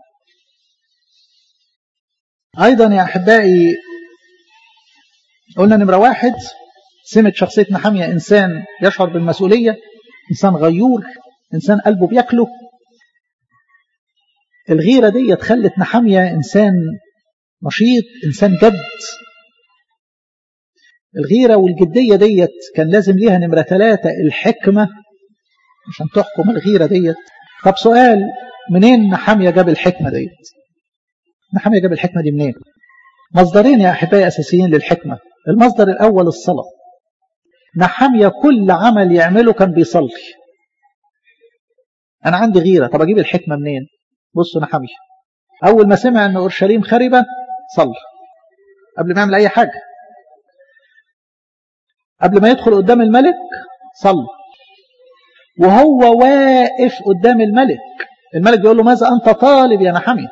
أيضا يا أحبائي قلنا نمرة واحد سمة شخصية نحامية إنسان يشعر بالمسؤولية إنسان غيور إنسان قلبه بياكله الغيرة دي خلت نحامية إنسان نشيط إنسان جد الغيرة والجدية ديت كان لازم ليها نمرة ثلاثة الحكمة عشان تحكم الغيرة ديت طب سؤال منين نحامية جاب الحكمة ديت نحامية جاب الحكمة دي منين مصدرين يا أحبائي أساسيين للحكمة المصدر الأول الصلاة نحامية كل عمل يعمله كان بيصلي أنا عندي غيرة طب أجيب الحكمة منين بصوا نحامية أول ما سمع أن أورشليم خربة صلى قبل ما يعمل أي حاجة قبل ما يدخل قدام الملك صلى وهو واقف قدام الملك الملك بيقول له ماذا أنت طالب يا نحامية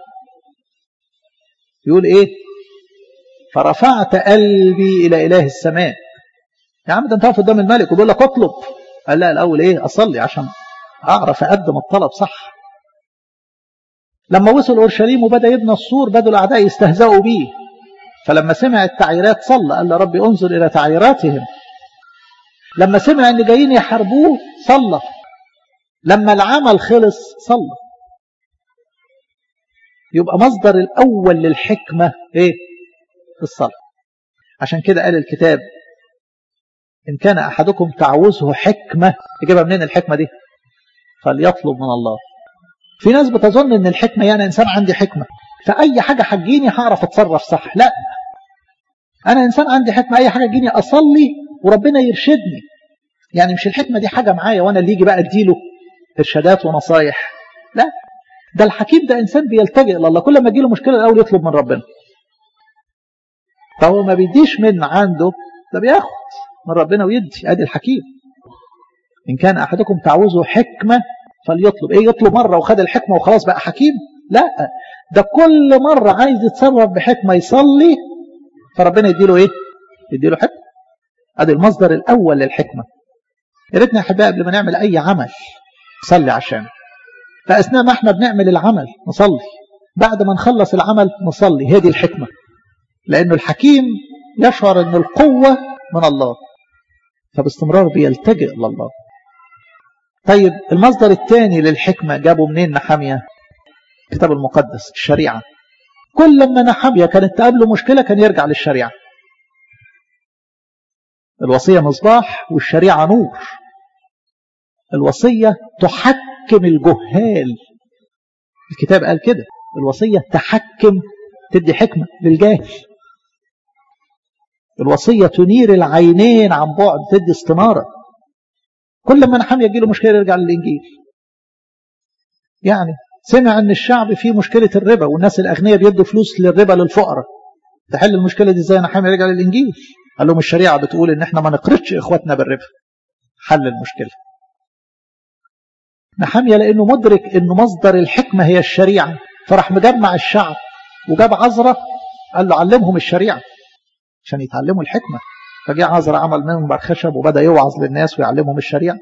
يقول إيه فرفعت قلبي إلى إله السماء يا عم ده انت واقف قدام الملك وبيقول لك اطلب قال لا الأول إيه أصلي عشان أعرف أقدم الطلب صح لما وصل أورشليم وبدأ يبنى السور بدأوا الأعداء يستهزئوا به فلما سمع التعييرات صلى قال ربي انظر إلى تعييراتهم لما سمع ان جايين يحاربوه صلى لما العمل خلص صلى يبقى مصدر الأول للحكمة إيه؟ الصلاة عشان كده قال الكتاب إن كان أحدكم تعوزه حكمة يجيبها منين الحكمة دي فليطلب من الله في ناس بتظن ان الحكمة يعني انسان عندي حكمة فأي حاجة حجيني هعرف اتصرف صح لا انا انسان عندي حكمة اي حاجة تجيني اصلي وربنا يرشدني يعني مش الحكمة دي حاجة معايا وانا اللي يجي بقى اديله ارشادات ونصايح لا ده الحكيم ده انسان بيلتجئ الى الله كل ما تجيله مشكلة الاول يطلب من ربنا فهو ما بيديش من عنده ده بياخد من ربنا ويدي ادي الحكيم ان كان احدكم تعوزه حكمة فليطلب ايه يطلب مرة وخد الحكمة وخلاص بقى حكيم لا ده كل مرة عايز يتصرف بحكمة يصلي فربنا يديله ايه يديله حكمة ادي المصدر الاول للحكمة يا ريتنا يا احبائي قبل ما نعمل اي عمل نصلي عشانه فاثناء ما احنا بنعمل العمل نصلي بعد ما نخلص العمل نصلي هي دي الحكمة لانه الحكيم يشعر ان القوة من الله فباستمرار بيلتجئ لله طيب المصدر الثاني للحكمة جابوا منين نحامية الكتاب المقدس الشريعة كل لما نحامية كانت تقابله مشكلة كان يرجع للشريعة الوصية مصباح والشريعة نور الوصية تحكم الجهال الكتاب قال كده الوصية تحكم تدي حكمة للجاهل الوصية تنير العينين عن بعد تدي استنارة كل ما نحامي يجي له مشكلة يرجع للإنجيل يعني سمع ان الشعب فيه مشكلة الربا والناس الأغنياء بيدوا فلوس للربا للفقراء تحل المشكلة دي ازاي نحامي يرجع للإنجيل قال لهم الشريعة بتقول ان احنا ما نقرضش اخواتنا بالربا حل المشكلة نحامية لانه مدرك ان مصدر الحكمة هي الشريعة فراح مجمع الشعب وجاب عذرة قال له علمهم الشريعة عشان يتعلموا الحكمة فجاء عذرة عمل منهم خشب وبدأ يوعظ للناس ويعلمهم الشريعة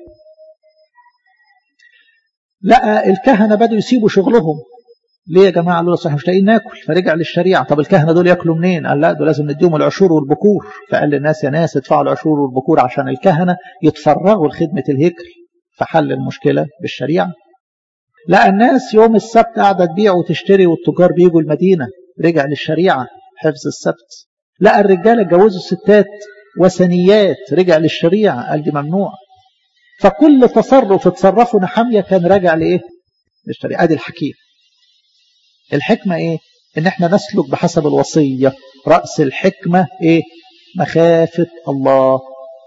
لقى الكهنة بدأوا يسيبوا شغلهم ليه يا جماعة قالوا له صحيح مش لاقيين ناكل فرجع للشريعة طب الكهنة دول ياكلوا منين قال لا دول لازم نديهم العشور والبكور فقال للناس يا ناس ادفعوا العشور والبكور عشان الكهنة يتفرغوا لخدمة الهيكل فحل المشكلة بالشريعة لقى الناس يوم السبت قاعدة تبيع وتشتري والتجار بيجوا المدينة رجع للشريعة حفظ السبت لقى الرجالة اتجوزوا الستات وثنيات رجع للشريعة قال دي ممنوع فكل تصرف اتصرفه نحامية كان راجع لإيه للشريعة ادي الحكيم الحكمة إيه إن إحنا نسلك بحسب الوصية رأس الحكمة إيه مخافة الله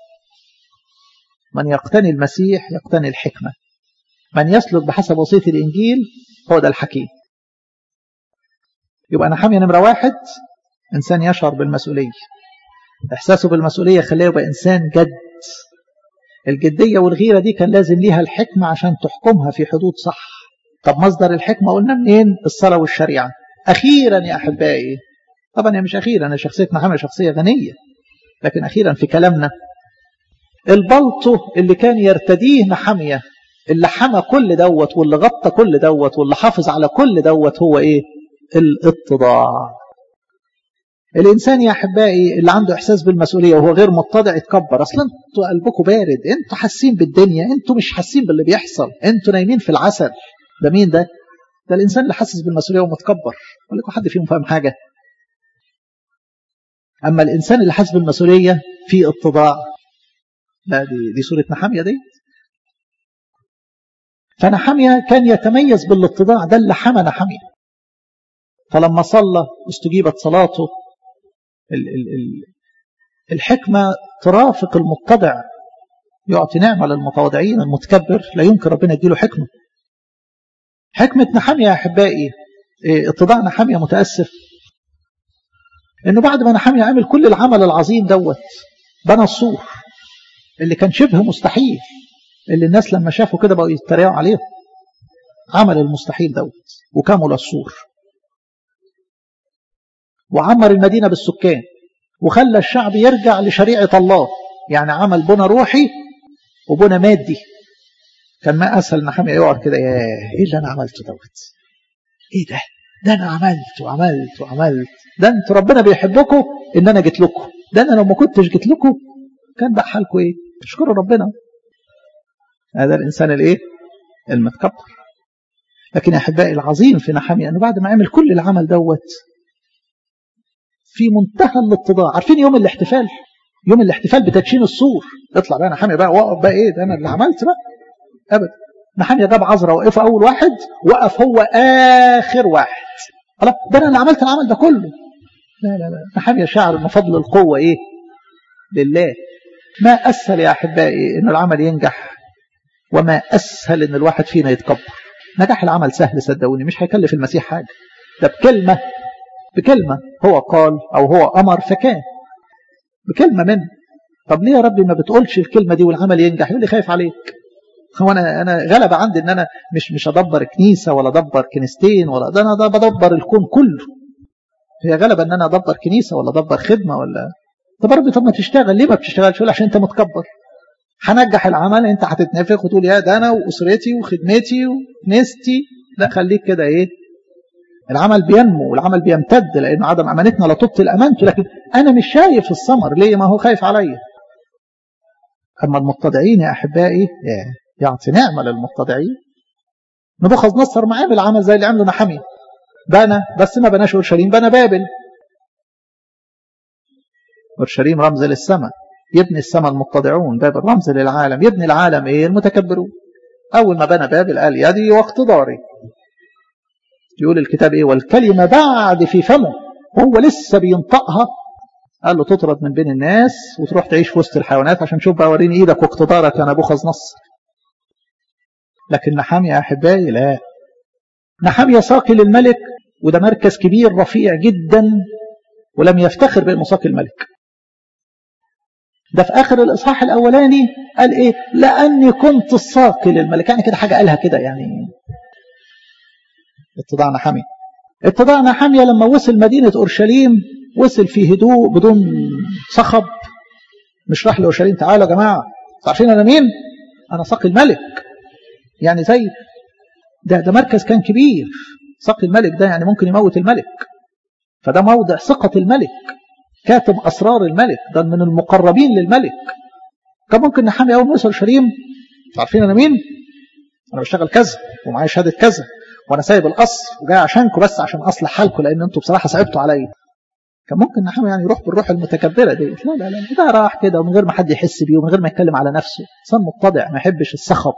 من يقتني المسيح يقتني الحكمة من يسلك بحسب وصية الإنجيل هو ده الحكيم يبقى نحامية نمرة واحد إنسان يشعر بالمسؤولية إحساسه بالمسؤولية خليه يبقى إنسان جد الجدية والغيرة دي كان لازم ليها الحكمة عشان تحكمها في حدود صح طب مصدر الحكمة قلنا منين الصلاة والشريعة أخيرا يا أحبائي طبعا هي مش أخيرا أنا شخصية محمد شخصية غنية لكن أخيرا في كلامنا البلطو اللي كان يرتديه نحمية اللي حمى كل دوت واللي غطى كل دوت واللي حافظ على كل دوت هو ايه الاتضاع الانسان يا احبائي اللي عنده احساس بالمسؤوليه وهو غير متضع يتكبر اصلا انتوا قلبكم بارد انتوا حاسين بالدنيا انتوا مش حاسين باللي بيحصل انتوا نايمين في العسل ده مين ده ده الانسان اللي حاسس بالمسؤوليه ومتكبر اقول لكم حد فيهم فاهم حاجه اما الانسان اللي حاسس بالمسؤوليه في اتضاع لا دي دي سوره نحاميه دي فنحاميه كان يتميز بالاتضاع ده اللي حمى نحاميه فلما صلى استجيبت صلاته ال ال ال الحكمة ترافق المتضع يعطي نعمة للمتواضعين المتكبر لا يمكن ربنا يديله حكمة حكمة نحامية يا أحبائي اتضاع نحامية متأسف إنه بعد ما نحامية عمل كل العمل العظيم دوت بنى السور اللي كان شبه مستحيل اللي الناس لما شافوا كده بقوا يتريقوا عليه عمل المستحيل دوت وكمل السور وعمر المدينة بالسكان وخلى الشعب يرجع لشريعة الله يعني عمل بنى روحي وبنى مادي كان ما أسهل نحامية يقعد كده يا إيه اللي أنا عملته دوت إيه ده ده أنا عملت وعملت وعملت ده أنتوا ربنا بيحبكم إن أنا جيت لكم ده أنا لو ما كنتش جيت لكم كان بقى حالكم إيه اشكروا ربنا هذا الإنسان الإيه المتكبر لكن يا أحبائي العظيم في نحامية أنه بعد ما عمل كل العمل دوت في منتهى الاتضاع عارفين يوم الاحتفال يوم الاحتفال بتدشين السور اطلع بقى نحامية بقى وقف بقى ايه ده انا اللي عملت بقى ابدا نحامية جاب عذرا وقف اول واحد وقف هو اخر واحد الله ده انا اللي عملت العمل ده كله لا لا لا نحامية شعر ان فضل القوة ايه لله ما اسهل يا احبائي ان العمل ينجح وما اسهل ان الواحد فينا يتكبر نجاح العمل سهل صدقوني مش هيكلف المسيح حاجة ده بكلمة بكلمة هو قال أو هو أمر فكان بكلمة منه طب ليه يا ربي ما بتقولش الكلمة دي والعمل ينجح يقول لي خايف عليك هو أنا أنا غلب عندي إن أنا مش مش أدبر كنيسة ولا أدبر كنيستين ولا ده أنا ده بدبر الكون كله هي غلبة إن أنا أدبر كنيسة ولا أدبر خدمة ولا طب ربي طب ما تشتغل ليه ما بتشتغلش يقول عشان انت متكبر هنجح العمل انت هتتنفخ وتقول يا ده انا واسرتي وخدمتي وكنيستي لا خليك كده ايه العمل بينمو والعمل بيمتد لانه عدم امانتنا لا تبطل امانته لكن انا مش شايف الثمر ليه ما هو خايف عليا اما المتضعين يا احبائي يعطي نعمه للمتضعين نبوخذ نصر معاه بالعمل زي اللي عمله نحمي بنى بس ما بناش اورشليم بنى بابل اورشليم رمز للسماء يبني السماء المتضعون بابل رمز للعالم يبني العالم ايه المتكبرون اول ما بنى بابل قال يدي واقتداري يقول الكتاب ايه والكلمه بعد في فمه هو لسه بينطقها قال له تطرد من بين الناس وتروح تعيش في وسط الحيوانات عشان تشوف بقى وريني ايدك واقتدارك يا نبوخذ نصر لكن نحامي يا احبائي لا نحامي ساقي للملك وده مركز كبير رفيع جدا ولم يفتخر بانه ساقي الملك ده في اخر الاصحاح الاولاني قال ايه لاني كنت الساقي للملك يعني كده حاجه قالها كده يعني اتضاع نحامي اتضاع نحامية لما وصل مدينة أورشليم وصل في هدوء بدون صخب مش راح لأورشليم تعالوا يا جماعة عارفين أنا مين؟ أنا ساقي الملك يعني زي ده ده مركز كان كبير ساقي الملك ده يعني ممكن يموت الملك فده موضع ثقة الملك كاتب أسرار الملك ده من المقربين للملك كان ممكن نحامي أول ما وصل أورشليم عارفين أنا مين؟ أنا بشتغل كذا ومعايا شهادة كذا وانا سايب القصر وجاي عشانكم بس عشان اصلح حالكم لان انتم بصراحه صعبتوا عليا كان ممكن نحن يعني يروح بالروح المتكبره دي لا لا لا ده راح كده ومن غير ما حد يحس بيه ومن غير ما يتكلم على نفسه انسان متضع ما يحبش الصخب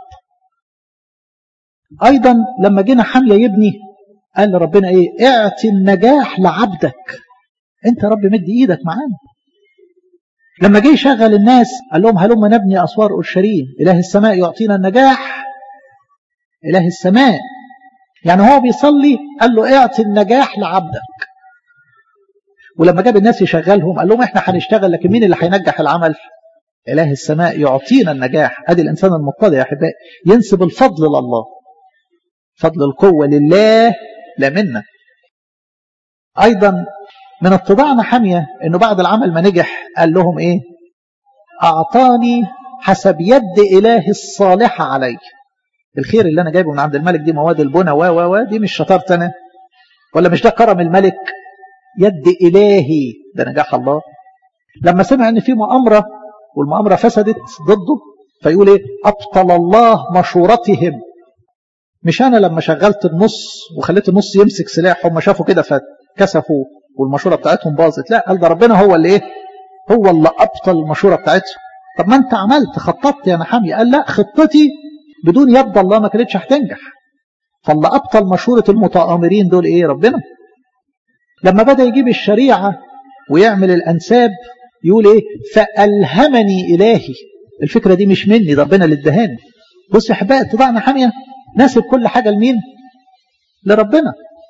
ايضا لما جينا حمله يبني قال لربنا ايه اعطي النجاح لعبدك انت يا رب مد ايدك معانا لما جه يشغل الناس قال لهم هلم نبني اسوار اورشليم اله السماء يعطينا النجاح اله السماء يعني هو بيصلي قال له اعطي النجاح لعبدك ولما جاب الناس يشغلهم قال لهم احنا هنشتغل لكن مين اللي هينجح العمل اله السماء يعطينا النجاح ادي الانسان المتضع يا احبائي ينسب الفضل لله فضل القوه لله لا منا ايضا من اتضاعنا حاميه انه بعد العمل ما نجح قال لهم ايه اعطاني حسب يد اله الصالحه علي الخير اللي انا جايبه من عند الملك دي مواد البنى و و و دي مش شطارتي انا ولا مش ده كرم الملك يد الهي ده نجاح الله لما سمع ان في مؤامره والمؤامره فسدت ضده فيقول ايه ابطل الله مشورتهم مش انا لما شغلت النص وخليت النص يمسك سلاح هم شافوا كده فكسفوا والمشوره بتاعتهم باظت لا قال ده ربنا هو اللي ايه هو اللي ابطل المشوره بتاعتهم طب ما انت عملت خططت يا نحامي قال لا خطتي بدون يد الله ما كانتش هتنجح فاللي ابطل مشوره المتآمرين دول ايه ربنا لما بدا يجيب الشريعه ويعمل الانساب يقول ايه فالهمني الهي الفكره دي مش مني ده ربنا اللي ادهاني بص يا احبائي اتضاعنا حاميه ناسب كل حاجه لمين لربنا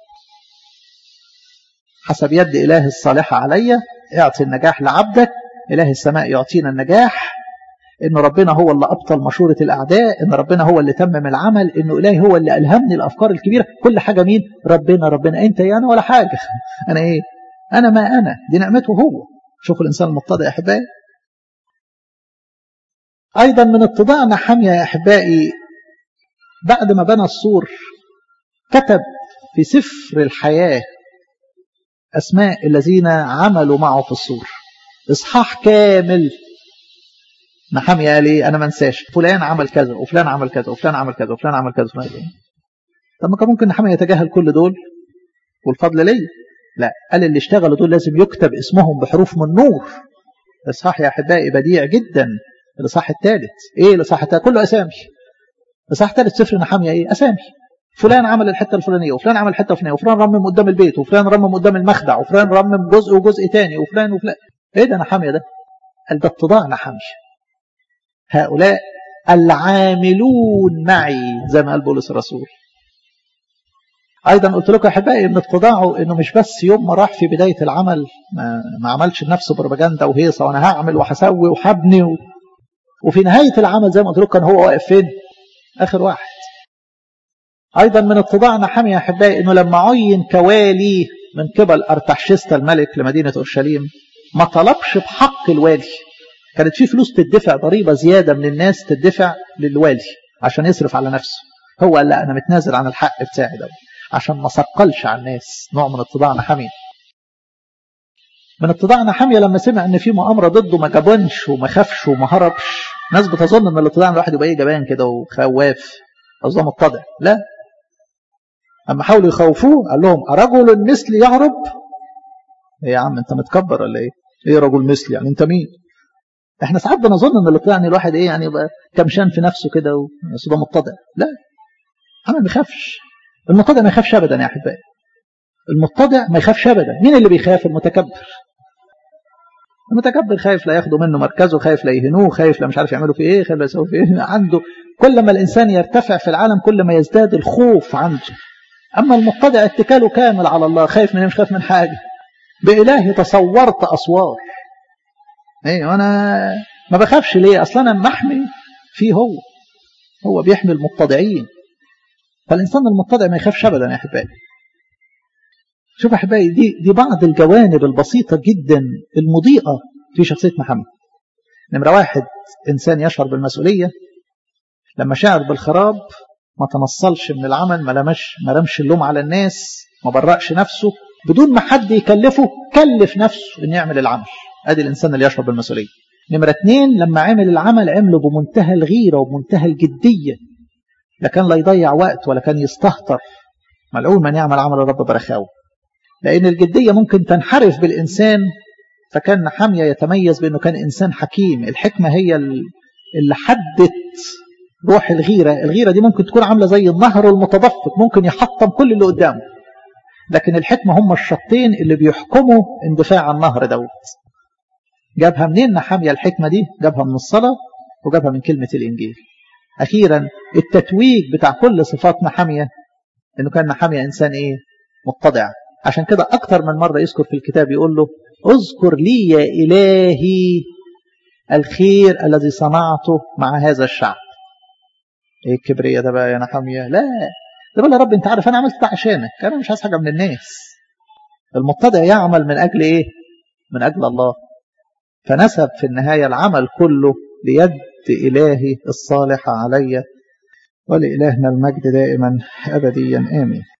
حسب يد اله الصالحه عليا اعطي النجاح لعبدك اله السماء يعطينا النجاح ان ربنا هو اللي ابطل مشوره الاعداء ان ربنا هو اللي تمم العمل انه الهي هو اللي الهمني الافكار الكبيره كل حاجه مين ربنا ربنا انت يا انا ولا حاجه انا ايه انا ما انا دي نعمته هو شوفوا الانسان المتضع يا احبائي ايضا من اتضاعنا حاميه يا احبائي بعد ما بنى السور كتب في سفر الحياه اسماء الذين عملوا معه في السور اصحاح كامل نحامي قال ايه انا ما انساش فلان عمل كذا وفلان عمل كذا وفلان عمل كذا وفلان عمل كذا وفلان كذا طب ما كان ممكن نحامي يتجاهل كل دول والفضل ليا لا قال اللي اشتغلوا دول لازم يكتب اسمهم بحروف من نور اصحاح يا احبائي بديع جدا الاصحاح الثالث ايه الاصحاح الثالث كله اسامي الاصحاح الثالث سفر نحاميه ايه اسامي فلان عمل الحته الفلانيه وفلان عمل الحته الفلانيه وفلان رمم قدام البيت وفلان رمم قدام المخدع وفلان رمم جزء وجزء تاني وفلان وفلان ايه ده نحاميه ده قال ده اتضاع نحاميه هؤلاء العاملون معي زي ما قال بولس الرسول ايضا قلت لكم يا احبائي ان اتضاعه انه مش بس يوم ما راح في بدايه العمل ما, ما عملش لنفسه بروباجندا وهيصه وانا هعمل وهسوي وهبني و... وفي نهايه العمل زي ما قلت لكم كان هو واقف فين؟ اخر واحد. ايضا من اتضاعنا حمي يا احبائي انه لما عين كوالي من قبل ارتحشستا الملك لمدينه اورشليم ما طلبش بحق الوالي كانت في فلوس تدفع ضريبة زيادة من الناس تدفع للوالي عشان يصرف على نفسه هو قال لا أنا متنازل عن الحق بتاعي ده عشان ما ثقلش على الناس نوع من اتضاع نحامية من اتضاع نحامية لما سمع ان في مؤامرة ضده ما جبنش وما خافش وما هربش ناس بتظن ان الاتضاع الواحد يبقى ايه جبان كده وخواف قصده متضع لا اما حاولوا يخوفوه قال لهم أرجل مثلي يهرب ايه يا عم انت متكبر ولا ايه ايه رجل مثلي يعني انت مين احنا ساعات بنظن ان الاتضاع يعني الواحد ايه يعني يبقى كمشان في نفسه كده بس ده متضع لا انا ما بيخافش المتضع ما يخافش ابدا يا احبائي المتضع ما يخافش ابدا مين اللي بيخاف المتكبر المتكبر خايف لا ياخدوا منه مركزه خايف لا يهنوه خايف لا مش عارف يعملوا فيه ايه خايف لا يسووا فيه ايه عنده كل ما الانسان يرتفع في العالم كل ما يزداد الخوف عنده اما المتضع اتكاله كامل على الله خايف من مش خايف من حاجه بإلهي تصورت اسوار ايه وانا ما بخافش ليه اصلا انا محمي فيه هو هو بيحمي المتضعين فالإنسان المتضع ما يخافش أبدا يا أحبائي شوف يا أحبائي دي, دي بعض الجوانب البسيطة جدا المضيئة في شخصية محمد نمرة واحد إنسان يشعر بالمسؤولية لما شعر بالخراب ما تنصلش من العمل ما لمش ما رمش اللوم على الناس ما برأش نفسه بدون ما حد يكلفه كلف نفسه انه يعمل العمل ادي الانسان اللي يشعر بالمسؤوليه نمره اثنين لما عمل العمل عمله بمنتهى الغيره وبمنتهى الجديه لا كان لا يضيع وقت ولا كان يستهتر ملعون من يعمل عمل الرب برخاوه لأن الجدية ممكن تنحرف بالإنسان فكان حمية يتميز بأنه كان إنسان حكيم الحكمة هي اللي حدت روح الغيرة الغيرة دي ممكن تكون عاملة زي النهر المتدفق ممكن يحطم كل اللي قدامه لكن الحكمة هم الشطين اللي بيحكموا اندفاع النهر دوت جابها منين نحامية الحكمة دي جابها من الصلاة وجابها من كلمة الإنجيل أخيرا التتويج بتاع كل صفات نحامية إنه كان نحامية إنسان إيه متضع عشان كده أكتر من مرة يذكر في الكتاب يقول له اذكر لي يا إلهي الخير الذي صنعته مع هذا الشعب ايه الكبرية ده بقى يا نحامية لا ده بقى يا رب انت عارف انا عملت ده عشانك انا مش عايز حاجة من الناس المتضع يعمل من اجل ايه من اجل الله فنسب في النهاية العمل كله ليد إلهي الصالحة علي ولإلهنا المجد دائما أبديا آمين